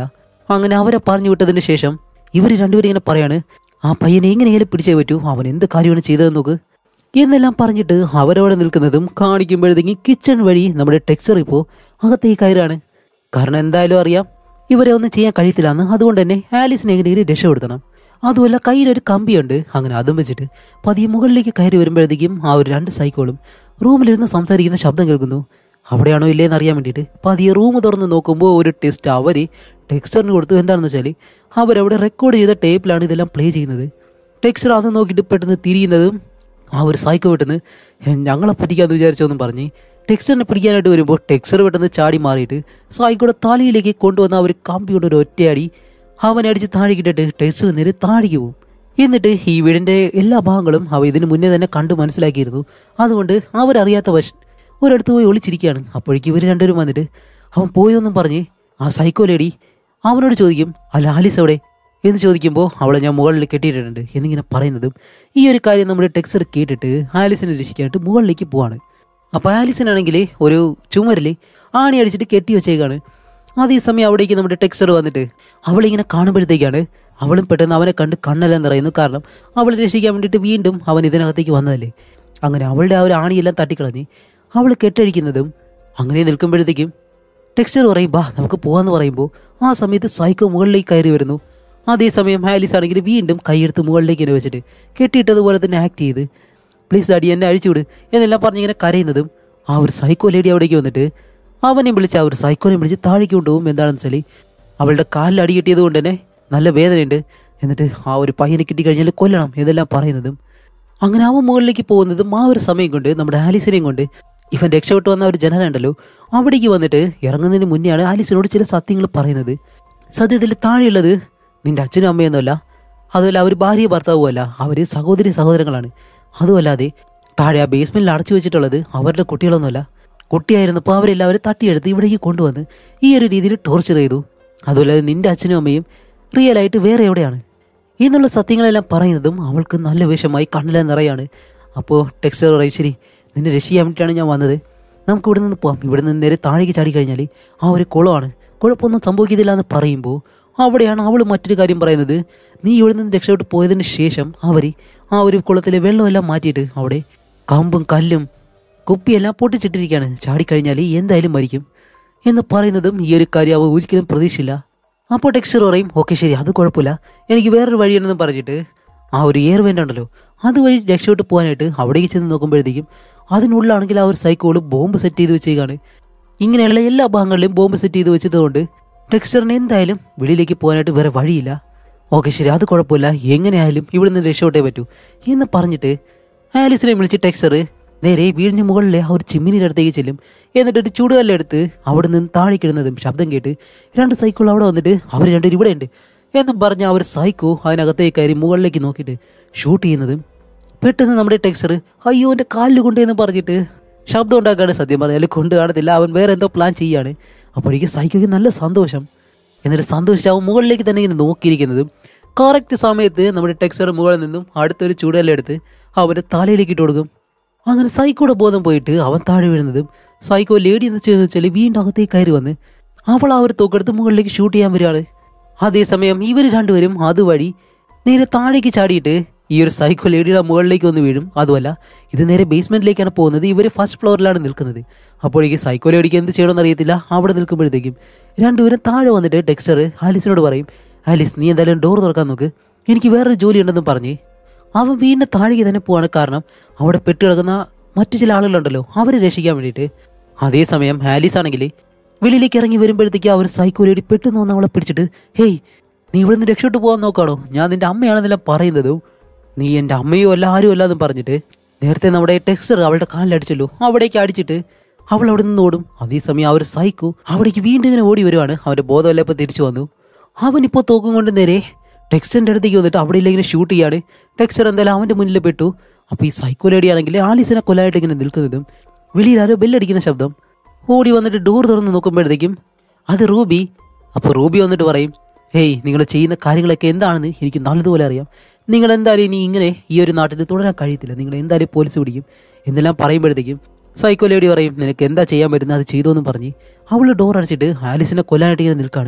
അങ്ങനെ അവരെ പറഞ്ഞു വിട്ടതിന് ശേഷം ഇവർ രണ്ടുപേരും ഇങ്ങനെ പറയാണ് ആ പയ്യനെ എങ്ങനെയെങ്കിലും പിടിച്ചേ പറ്റൂ അവൻ എന്ത് കാര്യമാണ് ചെയ്തതെന്ന് നോക്ക് എന്നെല്ലാം പറഞ്ഞിട്ട് അവരവിടെ നിൽക്കുന്നതും കാണിക്കുമ്പോഴത്തേക്കും കിച്ചൺ വഴി നമ്മുടെ ടെക്സ്ചർ ഇപ്പോൾ അകത്തേക്ക് കയറാണ് കാരണം എന്തായാലും അറിയാം ഇവരെ ഒന്നും ചെയ്യാൻ കഴിയത്തില്ലെന്ന് അതുകൊണ്ട് തന്നെ ആലീസിനെ എങ്ങനെയെങ്കിലും രക്ഷപ്പെടുത്തണം അതുമല്ല കയ്യിലൊരു കമ്പിയുണ്ട് അങ്ങനെ അതും വെച്ചിട്ട് പതിയെ മുകളിലേക്ക് കയറി വരുമ്പോഴത്തേക്കും ആ ഒരു രണ്ട് സൈക്കോളും റൂമിലിരുന്ന് സംസാരിക്കുന്ന ശബ്ദം കേൾക്കുന്നു അവിടെയാണോ ഇല്ലേന്ന് അറിയാൻ വേണ്ടിയിട്ട് പതിയെ റൂം തുറന്ന് നോക്കുമ്പോൾ ഒരു ടെസ്റ്റ് അവർ ടെക്സ്റ്ററിന് കൊടുത്തു എന്താണെന്ന് വെച്ചാൽ അവരവിടെ റെക്കോർഡ് ചെയ്ത ടേപ്പിലാണ് ഇതെല്ലാം പ്ലേ ചെയ്യുന്നത് ടെക്സ്റ്റർ അത് നോക്കിയിട്ട് പെട്ടെന്ന് തിരിയുന്നതും ആ ഒരു സൈക്കോ പെട്ടെന്ന് ഞങ്ങളെ പറ്റിക്കാന്ന് വിചാരിച്ചോന്നും പറഞ്ഞ് ടെക്സ്റ്ററിനെ പിടിക്കാനായിട്ട് വരുമ്പോൾ ടെക്സ്റ്റർ പെട്ടെന്ന് ചാടി മാറിയിട്ട് സൈക്കോടെ തലയിലേക്ക് കൊണ്ടുവന്ന ആ ഒരു കമ്പി കൊണ്ട് ഒരു ഒറ്റയടി അവനെ അടിച്ച് താഴേക്ക് ഇട്ടിട്ട് ടെക്സ്റ്റർ നേരെ താഴേക്ക് പോകും എന്നിട്ട് ഈ വീടിൻ്റെ എല്ലാ ഭാഗങ്ങളും അവ ഇതിനു മുന്നേ തന്നെ കണ്ടു മനസ്സിലാക്കിയിരുന്നു അതുകൊണ്ട് അവരറിയാത്ത വശം ഒരിടത്ത് പോയി ഒളിച്ചിരിക്കുകയാണ് അപ്പോഴേക്കും ഇവർ രണ്ടുപേരും വന്നിട്ട് അവൻ പോയോന്നും പറഞ്ഞ് ആ സൈക്കോ ലേഡി അവനോട് ചോദിക്കും അല്ല ആലീസ് എവിടെ എന്ന് ചോദിക്കുമ്പോൾ അവളെ ഞാൻ മുകളിൽ കെട്ടിയിട്ടുണ്ട് എന്നിങ്ങനെ പറയുന്നതും ഈ ഒരു കാര്യം നമ്മുടെ ടെക്സർ കേട്ടിട്ട് ആലിസിനെ രക്ഷിക്കാനായിട്ട് മുകളിലേക്ക് പോവാണ് അപ്പോൾ ആലിസിനാണെങ്കിൽ ഒരു ചുമരിൽ ആണി അടിച്ചിട്ട് കെട്ടി വെച്ചേക്കാണ് അതേസമയം അവിടേക്ക് നമ്മുടെ ടെക്സർ വന്നിട്ട് അവളിങ്ങനെ കാണുമ്പോഴത്തേക്കാണ് അവളും പെട്ടെന്ന് അവനെ കണ്ട് കണ്ണെല്ലാം നിറയുന്നു കാരണം അവളെ രക്ഷിക്കാൻ വേണ്ടിയിട്ട് വീണ്ടും അവൻ ഇതിനകത്തേക്ക് വന്നതല്ലേ അങ്ങനെ അവളുടെ ആ ഒരു ആണിയെല്ലാം തട്ടിക്കളഞ്ഞ് അവൾ കെട്ടഴിക്കുന്നതും അങ്ങനെ നിൽക്കുമ്പോഴത്തേക്കും ടെക്സ്ചർ പറയും ബാ നമുക്ക് പോവാന്ന് പറയുമ്പോൾ ആ സമയത്ത് സൈക്കോ മുകളിലേക്ക് കയറി വരുന്നു അതേസമയം ഹാലിസ് ആണെങ്കിൽ വീണ്ടും കൈയെടുത്ത് മുകളിലേക്ക് തന്നെ വെച്ചിട്ട് കെട്ടിയിട്ടതുപോലെ തന്നെ ആക്ട് ചെയ്ത് പ്ലീസ് ഡാഡി എന്നെ അഴിച്ചുവിട് എന്നെല്ലാം പറഞ്ഞിങ്ങനെ കരയുന്നതും ആ ഒരു സൈക്കോ ലേഡി അവിടേക്ക് വന്നിട്ട് അവനെ വിളിച്ച് ആ ഒരു സൈക്കോനെ വിളിച്ച് താഴേക്ക് കൊണ്ടുപോകും എന്താണെന്ന് വെച്ചാൽ അവളുടെ കാലിൽ അടി കിട്ടിയത് കൊണ്ട് തന്നെ നല്ല വേദനയുണ്ട് എന്നിട്ട് ആ ഒരു പയ്യനെ കിട്ടിക്കഴിഞ്ഞാൽ കൊല്ലണം എന്നെല്ലാം പറയുന്നതും അങ്ങനെ അവൻ മുകളിലേക്ക് പോകുന്നതും ആ ഒരു സമയം കൊണ്ട് നമ്മുടെ ആലിസിനെയും കൊണ്ട് ഇവൻ രക്ഷപ്പെട്ടു വന്ന ഒരു ജനലുണ്ടല്ലോ അവിടേക്ക് വന്നിട്ട് ഇറങ്ങുന്നതിന് മുന്നെയാണ് ആലിസിനോട് ചില സത്യങ്ങൾ പറയുന്നത് സത്യത്തിൽ താഴെയുള്ളത് നിന്റെ അച്ഛനും അമ്മയൊന്നുമല്ല അതുമല്ല അവർ ഭാര്യ ഭർത്താവും അല്ല അവർ സഹോദരി സഹോദരങ്ങളാണ് അതുമല്ലാതെ താഴെ ആ ബേസ്മെന്റിൽ അടച്ചു വെച്ചിട്ടുള്ളത് അവരുടെ കുട്ടികളൊന്നുമല്ല കുട്ടിയായിരുന്നപ്പോൾ അവരെല്ലാവരും തട്ടിയെടുത്ത് ഇവിടേക്ക് കൊണ്ടുവന്ന് ഈ ഒരു രീതിയിൽ ടോർച്ചർ ചെയ്തു അതുമല്ലാതെ നിന്റെ അച്ഛനും അമ്മയും റിയലായിട്ട് വേറെ എവിടെയാണ് എന്നുള്ള സത്യങ്ങളെല്ലാം പറയുന്നതും അവൾക്ക് നല്ല വിഷമായി കണ്ണിലെ നിറയാണ് അപ്പോൾ ടെക്സ്റ്റർ പറയും ശരി നിന്നെ രക്ഷിക്കാൻ വേണ്ടിയിട്ടാണ് ഞാൻ വന്നത് നമുക്ക് ഇവിടെ നിന്ന് പോവാം ഇവിടെ നിന്ന് നേരെ താഴേക്ക് ചാടി കഴിഞ്ഞാൽ ആ ഒരു കുളമാണ് കുഴപ്പമൊന്നും സംഭവിക്കുന്നില്ല എന്ന് പറയുമ്പോൾ അവിടെയാണ് അവൾ മറ്റൊരു കാര്യം പറയുന്നത് നീ ഇവിടെ നിന്ന് രക്ഷപ്പെട്ട് പോയതിന് ശേഷം അവർ ആ ഒരു കുളത്തിലെ വെള്ളമെല്ലാം മാറ്റിയിട്ട് അവിടെ കമ്പും കല്ലും കുപ്പിയെല്ലാം പൊട്ടിച്ചിട്ടിരിക്കുകയാണ് ചാടിക്കഴിഞ്ഞാൽ എന്തായാലും മരിക്കും എന്ന് പറയുന്നതും ഈ ഒരു കാര്യം അവ ഒരിക്കലും പ്രതീക്ഷിച്ചില്ല അപ്പോൾ ടെക്സ്ചർ പറയും ഓക്കെ ശരി അത് കുഴപ്പമില്ല എനിക്ക് വേറൊരു വഴിയാണെന്ന് പറഞ്ഞിട്ട് ആ ഒരു എയർ വെൻ്റ് ഉണ്ടല്ലോ അതുവഴി രക്ഷപ്പെട്ട് പോകാനായിട്ട് അവിടേക്ക് ചെന്ന് നോക്കുമ്പോഴത്തേക്കും അതിനുള്ളിലാണെങ്കിൽ ആ ഒരു സൈക്കോള് ബോംബ് സെറ്റ് ചെയ്ത് വെച്ചേക്കാണ് ഇങ്ങനെയുള്ള എല്ലാ ഭാഗങ്ങളിലും ബോംബ് സെറ്റ് ചെയ്ത് വെച്ചതുകൊണ്ട് ടെക്സ്ചറിന് എന്തായാലും വെളിയിലേക്ക് പോകാനായിട്ട് വേറെ വഴിയില്ല ഓക്കെ ശരി അത് കുഴപ്പമില്ല എങ്ങനെയായാലും ഇവിടെ നിന്ന് രക്ഷപ്പെട്ടേ പറ്റൂ എന്ന് പറഞ്ഞിട്ട് ആലിസിനെ വിളിച്ച് ടെക്സ്ചർ നേരെ വീടിന് മുകളിലെ ആ ഒരു ചിമ്മിനിയുടെ അടുത്തേക്ക് ചെല്ലും എന്നിട്ട് ഒരു ചൂടുകല്ലെടുത്ത് അവിടെ നിന്ന് താഴേക്കിടുന്നതും ശബ്ദം കേട്ട് രണ്ട് സൈക്കിൾ അവിടെ വന്നിട്ട് അവർ രണ്ടുപേരും ഇവിടെ ഉണ്ട് എന്നും പറഞ്ഞ് അവർ സൈക്കോ അതിനകത്തേക്ക് കയറി മുകളിലേക്ക് നോക്കിയിട്ട് ഷൂട്ട് ചെയ്യുന്നതും പെട്ടെന്ന് നമ്മുടെ ടെക്സ്ചർ അയ്യോ എൻ്റെ കാലിൽ കൊണ്ട് എന്ന് പറഞ്ഞിട്ട് ശബ്ദം ഉണ്ടാക്കാണ് സത്യം പറഞ്ഞാൽ കൊണ്ട് കാണത്തില്ല അവൻ വേറെ എന്തോ പ്ലാൻ ചെയ്യാണ് അപ്പോഴേക്ക് സൈക്കോയ്ക്ക് നല്ല സന്തോഷം എന്നിട്ട് സന്തോഷിച്ച് അവൻ മുകളിലേക്ക് തന്നെ ഇങ്ങനെ നോക്കിയിരിക്കുന്നതും കറക്റ്റ് സമയത്ത് നമ്മുടെ ടെക്സ്ചർ മുകളിൽ നിന്നും അടുത്തൊരു ചൂടലെടുത്ത് അവൻ്റെ തലയിലേക്ക് ഇട്ട് കൊടുക്കും അങ്ങനെ സൈക്കോയുടെ ബോധം പോയിട്ട് അവൻ താഴെ വീഴുന്നതും സൈക്കോ ലേഡി എന്ന് ചെയ്യുന്നത് വെച്ചാൽ വീണ്ടും അകത്തേക്ക് കയറി വന്ന് അവൾ ആ ഒരു തോക്കെടുത്ത് മുകളിലേക്ക് ഷൂട്ട് ചെയ്യാൻ വരികയാണ് അതേസമയം ഇവർ രണ്ടുപേരും അതുവഴി നേരെ താഴേക്ക് ചാടിയിട്ട് ഈ ഒരു സൈക്കോ ലേഡിയുടെ മുകളിലേക്ക് വന്ന് വീഴും അതുമല്ല ഇത് നേരെ ബേസ്മെന്റിലേക്കാണ് പോകുന്നത് ഇവർ ഫസ്റ്റ് ഫ്ലോറിലാണ് നിൽക്കുന്നത് അപ്പോഴേക്ക് സൈക്കോ ലേഡിക്ക് എന്ത് ചെയ്യണമെന്ന് അറിയത്തില്ല അവിടെ നിൽക്കുമ്പോഴത്തേക്കും രണ്ടുപേരും താഴെ വന്നിട്ട് ടെക്സ്റ്റർ ആലിസിനോട് പറയും ആലിസ് നീ എന്തായാലും ഡോർ തുറക്കാൻ നോക്ക് എനിക്ക് വേറൊരു ജോലി ഉണ്ടെന്നും പറഞ്ഞ് അവൻ വീണ്ടും താഴേക്ക് തന്നെ പോവാണ് കാരണം അവിടെ പെട്ടുകിടക്കുന്ന മറ്റു ചില ആളുകളുണ്ടല്ലോ അവരെ രക്ഷിക്കാൻ വേണ്ടിയിട്ട് അതേസമയം ആലീസ് ആണെങ്കിൽ വെളിയിലേക്ക് ഇറങ്ങി വരുമ്പോഴത്തേക്ക് അവർ സൈക്കോ ലേഡി പെട്ടെന്ന് വന്ന് അവളെ പിടിച്ചിട്ട് ഹേയ് നീ ഇവിടെ നിന്ന് രക്ഷപ്പെട്ടു പോകാൻ നോക്കാണോ ഞാൻ നിന്റെ അമ്മയാണെന്നെല്ലാം പറയുന്നതും നീ എൻ്റെ അമ്മയോ അല്ല ആരും അല്ല എന്നും പറഞ്ഞിട്ട് നേരത്തെ നമ്മുടെ ടെക്സ്റ്റർ അവളുടെ കാലിലടിച്ചല്ലോ അവിടേക്ക് അടിച്ചിട്ട് അവൾ അവിടെ നിന്ന് ഓടും അതേസമയം ആ ഒരു സൈക്കോ അവിടേക്ക് വീണ്ടും ഇങ്ങനെ ഓടി വരുവാണ് അവൻ്റെ ബോധമല്ല ഇപ്പോൾ തിരിച്ചു വന്നു അവനിപ്പോൾ തോക്കും കൊണ്ട് നേരെ ടെക്സ്റ്ററിൻ്റെ അടുത്തേക്ക് വന്നിട്ട് അവിടെ ഇല്ല ഇങ്ങനെ ഷൂട്ട് ചെയ്യാണ് ടെക്സ്റ്റർ എന്തായാലും അവൻ്റെ മുന്നിൽ പെട്ടു അപ്പോൾ ഈ സൈക്കോ ലേഡി ആണെങ്കിൽ ആലീസിനെ കൊല്ലായിട്ട് ഇങ്ങനെ നിൽക്കുന്നതും വെളിയിൽ ആരോ ബെല്ലടിക്കുന്ന ശബ്ദം ഓടി വന്നിട്ട് ഡോർ തുറന്ന് നോക്കുമ്പോഴത്തേക്കും അത് റൂബി അപ്പോൾ റൂബി വന്നിട്ട് പറയും ഹേയ് നിങ്ങൾ ചെയ്യുന്ന കാര്യങ്ങളൊക്കെ എന്താണെന്ന് എനിക്ക് നല്ലതുപോലെ അറിയാം നിങ്ങൾ എന്തായാലും ഇനി ഇങ്ങനെ ഈ ഒരു നാട്ടിൽ തുടരാൻ കഴിയത്തില്ല നിങ്ങൾ എന്തായാലും പോലീസ് പിടിക്കും എന്നെല്ലാം പറയുമ്പോഴത്തേക്കും സൈക്കോ ലേഡി പറയും നിനക്ക് എന്താ ചെയ്യാൻ പറ്റുന്നത് അത് ചെയ്തോന്നും പറഞ്ഞ് അവൾ ഡോർ അടച്ചിട്ട് ആലിസിനെ കൊല്ലാനായിട്ട് ഇങ്ങനെ നിൽക്കാണ്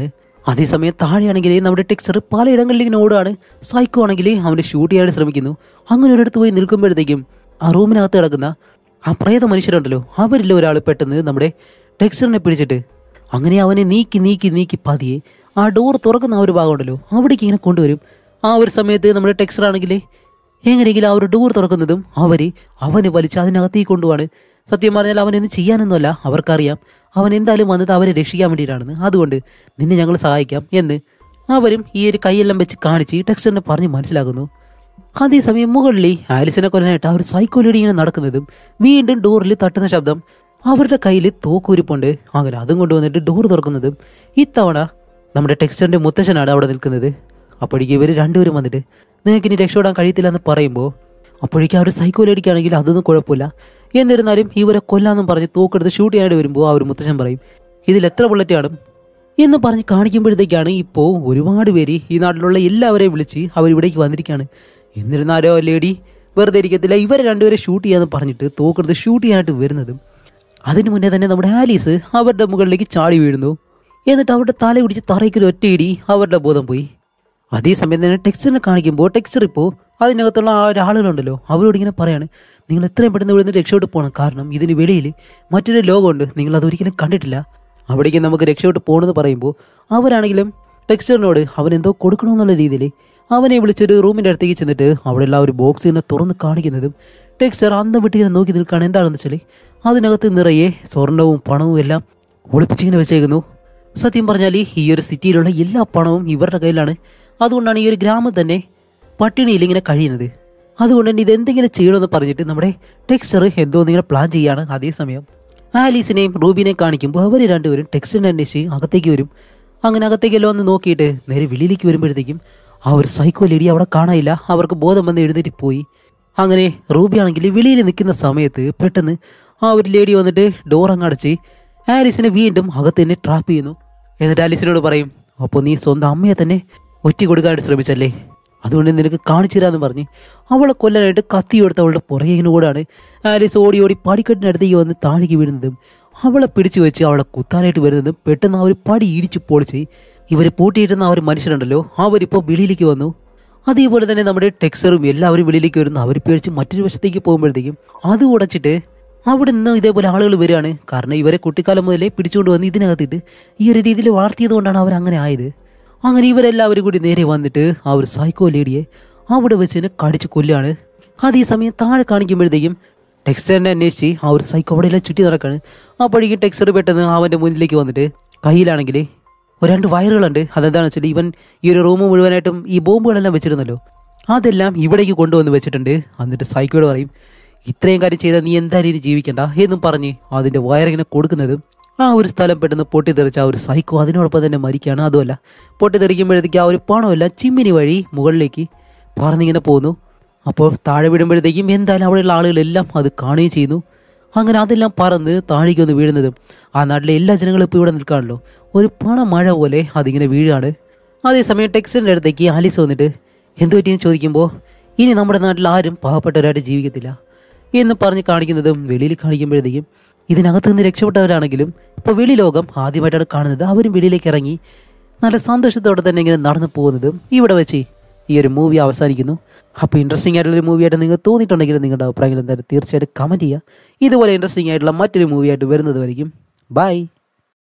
അതേസമയം താഴെയാണെങ്കിൽ നമ്മുടെ ടെക്സ്ചർ പലയിടങ്ങളിൽ ഇങ്ങനെ ഓടുകയാണ് സൈക്കോ ആണെങ്കിൽ അവനെ ഷൂട്ട് ചെയ്യാനായിട്ട് ശ്രമിക്കുന്നു അങ്ങനെ ഒരിടത്ത് പോയി നിൽക്കുമ്പോഴത്തേക്കും ആ റൂമിനകത്ത് കിടക്കുന്ന ആ പ്രേത മനുഷ്യരുണ്ടല്ലോ അവരിൽ ഒരാൾ പെട്ടെന്ന് നമ്മുടെ ടെക്സ്ചറിനെ പിടിച്ചിട്ട് അങ്ങനെ അവനെ നീക്കി നീക്കി നീക്കി പതിയെ ആ ഡോർ തുറക്കുന്ന ആ ഒരു ഭാഗമുണ്ടല്ലോ അവിടേക്ക് ഇങ്ങനെ കൊണ്ടുവരും ആ ഒരു സമയത്ത് നമ്മുടെ ടെക്സ്ചർ ആണെങ്കിൽ എങ്ങനെയെങ്കിലും ആ ഒരു ഡോർ തുറക്കുന്നതും അവര് അവനെ വലിച്ച് അതിനകത്തേക്ക് കൊണ്ടുപോവാണ് സത്യം പറഞ്ഞാൽ അവനൊന്നും ചെയ്യാനൊന്നുമല്ല അവർക്കറിയാം അവൻ എന്തായാലും വന്നത് അവരെ രക്ഷിക്കാൻ വേണ്ടിയിട്ടാണെന്ന് അതുകൊണ്ട് നിന്നെ ഞങ്ങൾ സഹായിക്കാം എന്ന് അവരും ഈ ഒരു കൈയെല്ലാം വെച്ച് കാണിച്ച് ടെക്സ്റ്ററിനെ പറഞ്ഞ് മനസ്സിലാക്കുന്നു അതേസമയം മുകളിൽ ആലിസിനെ കൊല്ലാനായിട്ട് ആ ഒരു സൈക്കോലടി ഇങ്ങനെ നടക്കുന്നതും വീണ്ടും ഡോറിൽ തട്ടുന്ന ശബ്ദം അവരുടെ കയ്യിൽ തോക്കുരിപ്പുണ്ട് അങ്ങനെ അതും കൊണ്ടുവന്നിട്ട് ഡോർ തുറക്കുന്നതും ഇത്തവണ നമ്മുടെ ടെക്സ്റ്ററിന്റെ മുത്തശ്ശനാണ് അവിടെ നിൽക്കുന്നത് അപ്പോഴേക്കും ഇവർ രണ്ടുപേരും വന്നിട്ട് നിങ്ങൾക്ക് ഇനി രക്ഷപ്പെടാൻ കഴിയത്തില്ല എന്ന് പറയുമ്പോൾ അപ്പോഴേക്കും ആ ഒരു സൈക്കോലടിക്കാണെങ്കിൽ അതൊന്നും കുഴപ്പമില്ല എന്നിരുന്നാലും ഇവരെ കൊല്ലാന്നും പറഞ്ഞ് തോക്കെടുത്ത് ഷൂട്ട് ചെയ്യാനായിട്ട് വരുമ്പോൾ ആ ഒരു മുത്തശ്ശൻ പറയും ഇതിൽ എത്ര ബുള്ളറ്റ് കാണും എന്ന് പറഞ്ഞ് കാണിക്കുമ്പോഴത്തേക്കാണ് ഇപ്പോൾ ഒരുപാട് പേര് ഈ നാട്ടിലുള്ള എല്ലാവരെയും വിളിച്ച് അവർ ഇവിടേക്ക് വന്നിരിക്കുകയാണ് എന്നിരുന്നാലോ ലേഡി വെറുതെ ഇരിക്കത്തില്ല ഇവരെ രണ്ടുപേരെ ഷൂട്ട് ചെയ്യാന്ന് പറഞ്ഞിട്ട് തോക്കെടുത്ത് ഷൂട്ട് ചെയ്യാനായിട്ട് വരുന്നതും അതിനു മുന്നേ തന്നെ നമ്മുടെ ആലീസ് അവരുടെ മുകളിലേക്ക് ചാടി വീഴുന്നു എന്നിട്ട് അവരുടെ തല പിടിച്ച് തറയ്ക്കൊരു ഒറ്റയിടി അവരുടെ ബോധം പോയി അതേസമയം തന്നെ ടെക്സ്ചറിനെ കാണിക്കുമ്പോൾ ടെക്സ്ചർ ഇപ്പോൾ അതിനകത്തുള്ള ആ ഒരാളുകളുണ്ടല്ലോ അവരോട് ഇങ്ങനെ പറയാണ് നിങ്ങൾ എത്രയും പെട്ടെന്ന് ഇവിടുന്ന് രക്ഷപ്പെട്ട് പോകണം കാരണം ഇതിന് വെളിയിൽ മറ്റൊരു ലോകമുണ്ട് നിങ്ങൾ അതൊരിക്കലും കണ്ടിട്ടില്ല അവിടേക്ക് നമുക്ക് രക്ഷപ്പെട്ട് പോകണമെന്ന് പറയുമ്പോൾ അവരാണെങ്കിലും ടെക്സ്ചറിനോട് അവൻ എന്തോ കൊടുക്കണമെന്നുള്ള രീതിയിൽ അവനെ വിളിച്ചൊരു റൂമിൻ്റെ അടുത്തേക്ക് ചെന്നിട്ട് അവിടെയുള്ള ആ ഒരു ബോക്സ് ഇങ്ങനെ തുറന്ന് കാണിക്കുന്നതും ടെക്സ്ചർ അന്തം വിട്ട് ഇങ്ങനെ നോക്കി നിൽക്കുകയാണ് എന്താണെന്ന് വെച്ചാൽ അതിനകത്ത് നിറയെ സ്വർണവും പണവും എല്ലാം ഒളിപ്പിച്ചിങ്ങനെ വെച്ചേക്കുന്നു സത്യം പറഞ്ഞാൽ ഈ ഒരു സിറ്റിയിലുള്ള എല്ലാ പണവും ഇവരുടെ കയ്യിലാണ് അതുകൊണ്ടാണ് ഈ ഒരു ഗ്രാമം തന്നെ പട്ടിണിയിൽ ഇങ്ങനെ കഴിയുന്നത് അതുകൊണ്ട് തന്നെ ഇതെന്തെങ്കിലും ചെയ്യണമെന്ന് പറഞ്ഞിട്ട് നമ്മുടെ ടെക്സ്ചർ എന്തോ ഇങ്ങനെ പ്ലാൻ ചെയ്യാണ് അതേസമയം ആലീസിനെയും റൂബിനെയും കാണിക്കുമ്പോൾ അവർ രണ്ടുപേരും ടെക്സ്റ്റിനെ അന്വേഷിച്ച് അകത്തേക്ക് വരും അങ്ങനെ അകത്തേക്കെല്ലാം ഒന്ന് നോക്കിയിട്ട് നേരെ വെളിയിലേക്ക് വരുമ്പോഴത്തേക്കും ആ ഒരു സൈക്കോ ലേഡി അവിടെ കാണാനില്ല അവർക്ക് ബോധം വന്ന് എഴുന്നേറ്റ് പോയി അങ്ങനെ റൂബി ആണെങ്കിൽ വെളിയിൽ നിൽക്കുന്ന സമയത്ത് പെട്ടെന്ന് ആ ഒരു ലേഡി വന്നിട്ട് ഡോർ അങ്ങ് അടച്ച് ആലിസിനെ വീണ്ടും അകത്ത് തന്നെ ട്രാപ്പ് ചെയ്യുന്നു എന്നിട്ട് ആലിസിനോട് പറയും അപ്പോൾ നീ സ്വന്തം അമ്മയെ തന്നെ ഒറ്റ കൊടുക്കാനായിട്ട് ശ്രമിച്ചല്ലേ അതുകൊണ്ട് നിനക്ക് കാണിച്ചു തരാമെന്ന് പറഞ്ഞ് അവളെ കൊല്ലാനായിട്ട് കത്തി എടുത്ത് അവളുടെ പുറകെ കൂടാണ് ആലിസ് ഓടി ഓടി പടിക്കെട്ടിനടുത്തേക്ക് വന്ന് താഴേക്ക് വീഴുന്നതും അവളെ പിടിച്ചു വെച്ച് അവളെ കുത്താനായിട്ട് വരുന്നതും പെട്ടെന്ന് ആ ഒരു പടി ഇടിച്ചു പൊളിച്ച് ഇവർ പൂട്ടിയിരുന്ന ആ ഒരു മനുഷ്യനുണ്ടല്ലോ അവരിപ്പോൾ വെളിയിലേക്ക് വന്നു അതേപോലെ തന്നെ നമ്മുടെ ടെക്സറും എല്ലാവരും വെളിയിലേക്ക് വരുന്നു അവർ പേടിച്ച് മറ്റൊരു വശത്തേക്ക് പോകുമ്പോഴത്തേക്കും അത് ഉടച്ചിട്ട് അവിടെ നിന്ന് ഇതേപോലെ ആളുകൾ വരികയാണ് കാരണം ഇവരെ കുട്ടിക്കാലം മുതലേ പിടിച്ചുകൊണ്ട് വന്ന് ഇതിനകത്തിട്ട് ഈ ഒരു രീതിയിൽ വളർത്തിയത് കൊണ്ടാണ് അവർ അങ്ങനെ ആയത് അങ്ങനെ ഇവരെല്ലാവരും കൂടി നേരെ വന്നിട്ട് ആ ഒരു സൈക്കോ ലേഡിയെ അവിടെ വെച്ച് തന്നെ കടിച്ച് കൊല്ലുകയാണ് അതേ സമയം താഴെ കാണിക്കുമ്പോഴത്തേക്കും ടെക്സ്റ്ററിനെ അന്വേഷിച്ച് ആ ഒരു സൈക്കോ അവിടെ ചുറ്റി നടക്കാണ് അപ്പോഴേക്കും ടെക്സ്റ്റർ പെട്ടെന്ന് അവൻ്റെ മുന്നിലേക്ക് വന്നിട്ട് കയ്യിലാണെങ്കിൽ ഒരു രണ്ട് വയറുകളുണ്ട് അതെന്താണെന്ന് വെച്ചാൽ ഇവൻ ഈ ഒരു റൂം മുഴുവനായിട്ടും ഈ ബോംബുകളെല്ലാം വെച്ചിരുന്നല്ലോ അതെല്ലാം ഇവിടേക്ക് കൊണ്ടുവന്ന് വെച്ചിട്ടുണ്ട് എന്നിട്ട് സൈക്കോയോട് പറയും ഇത്രയും കാര്യം ചെയ്താൽ നീ എന്തായാലും ഇനി ജീവിക്കണ്ട എന്നും പറഞ്ഞ് അതിൻ്റെ വയറിങ്ങനെ കൊടുക്കുന്നതും ആ ഒരു സ്ഥലം പെട്ടെന്ന് പൊട്ടിത്തെറിച്ച ആ ഒരു സൈക്കോ അതിനോടൊപ്പം തന്നെ മരിക്കുകയാണ് അതുമല്ല പൊട്ടിത്തെറിക്കുമ്പോഴത്തേക്ക് ആ ഒരു പണമെല്ലാം ചിമ്മിനി വഴി മുകളിലേക്ക് പറന്നിങ്ങനെ പോകുന്നു അപ്പോൾ താഴെ വിടുമ്പോഴത്തേക്കും എന്തായാലും അവിടെയുള്ള ആളുകളെല്ലാം അത് കാണുകയും ചെയ്യുന്നു അങ്ങനെ അതെല്ലാം പറന്ന് താഴേക്ക് വന്ന് വീഴുന്നതും ആ നാട്ടിലെ എല്ലാ ജനങ്ങളും ഇപ്പോൾ ഇവിടെ നിൽക്കാണല്ലോ ഒരു പണ മഴ പോലെ അതിങ്ങനെ വീഴുകയാണ് അതേസമയം ടെക്സിൻ്റെ അടുത്തേക്ക് ആലീസ് വന്നിട്ട് എന്തു പറ്റിയെന്ന് ചോദിക്കുമ്പോൾ ഇനി നമ്മുടെ നാട്ടിൽ ആരും പാവപ്പെട്ടവരായിട്ട് ജീവിക്കത്തില്ല എന്ന് പറഞ്ഞ് കാണിക്കുന്നതും വെളിയിൽ കാണിക്കുമ്പോഴത്തേക്കും ഇതിനകത്ത് നിന്ന് രക്ഷപ്പെട്ടവരാണെങ്കിലും ഇപ്പോൾ വെളി ലോകം ആദ്യമായിട്ടാണ് കാണുന്നത് അവരും വെളിയിലേക്ക് ഇറങ്ങി നല്ല സന്തോഷത്തോടെ തന്നെ ഇങ്ങനെ നടന്നു പോകുന്നതും ഇവിടെ വെച്ച് ഈ ഒരു മൂവി അവസാനിക്കുന്നു അപ്പോൾ ഇൻട്രസ്റ്റിംഗ് ആയിട്ടുള്ള ഒരു മൂവിയായിട്ട് നിങ്ങൾക്ക് തോന്നിയിട്ടുണ്ടെങ്കിൽ നിങ്ങളുടെ അഭിപ്രായങ്ങൾ എന്തായാലും തീർച്ചയായിട്ടും കമൻറ്റ് ചെയ്യുക ഇതുപോലെ ഇൻട്രസ്റ്റിംഗ് ആയിട്ടുള്ള മറ്റൊരു മൂവിയായിട്ട് വരുന്നത് വരയ്ക്കും ബൈ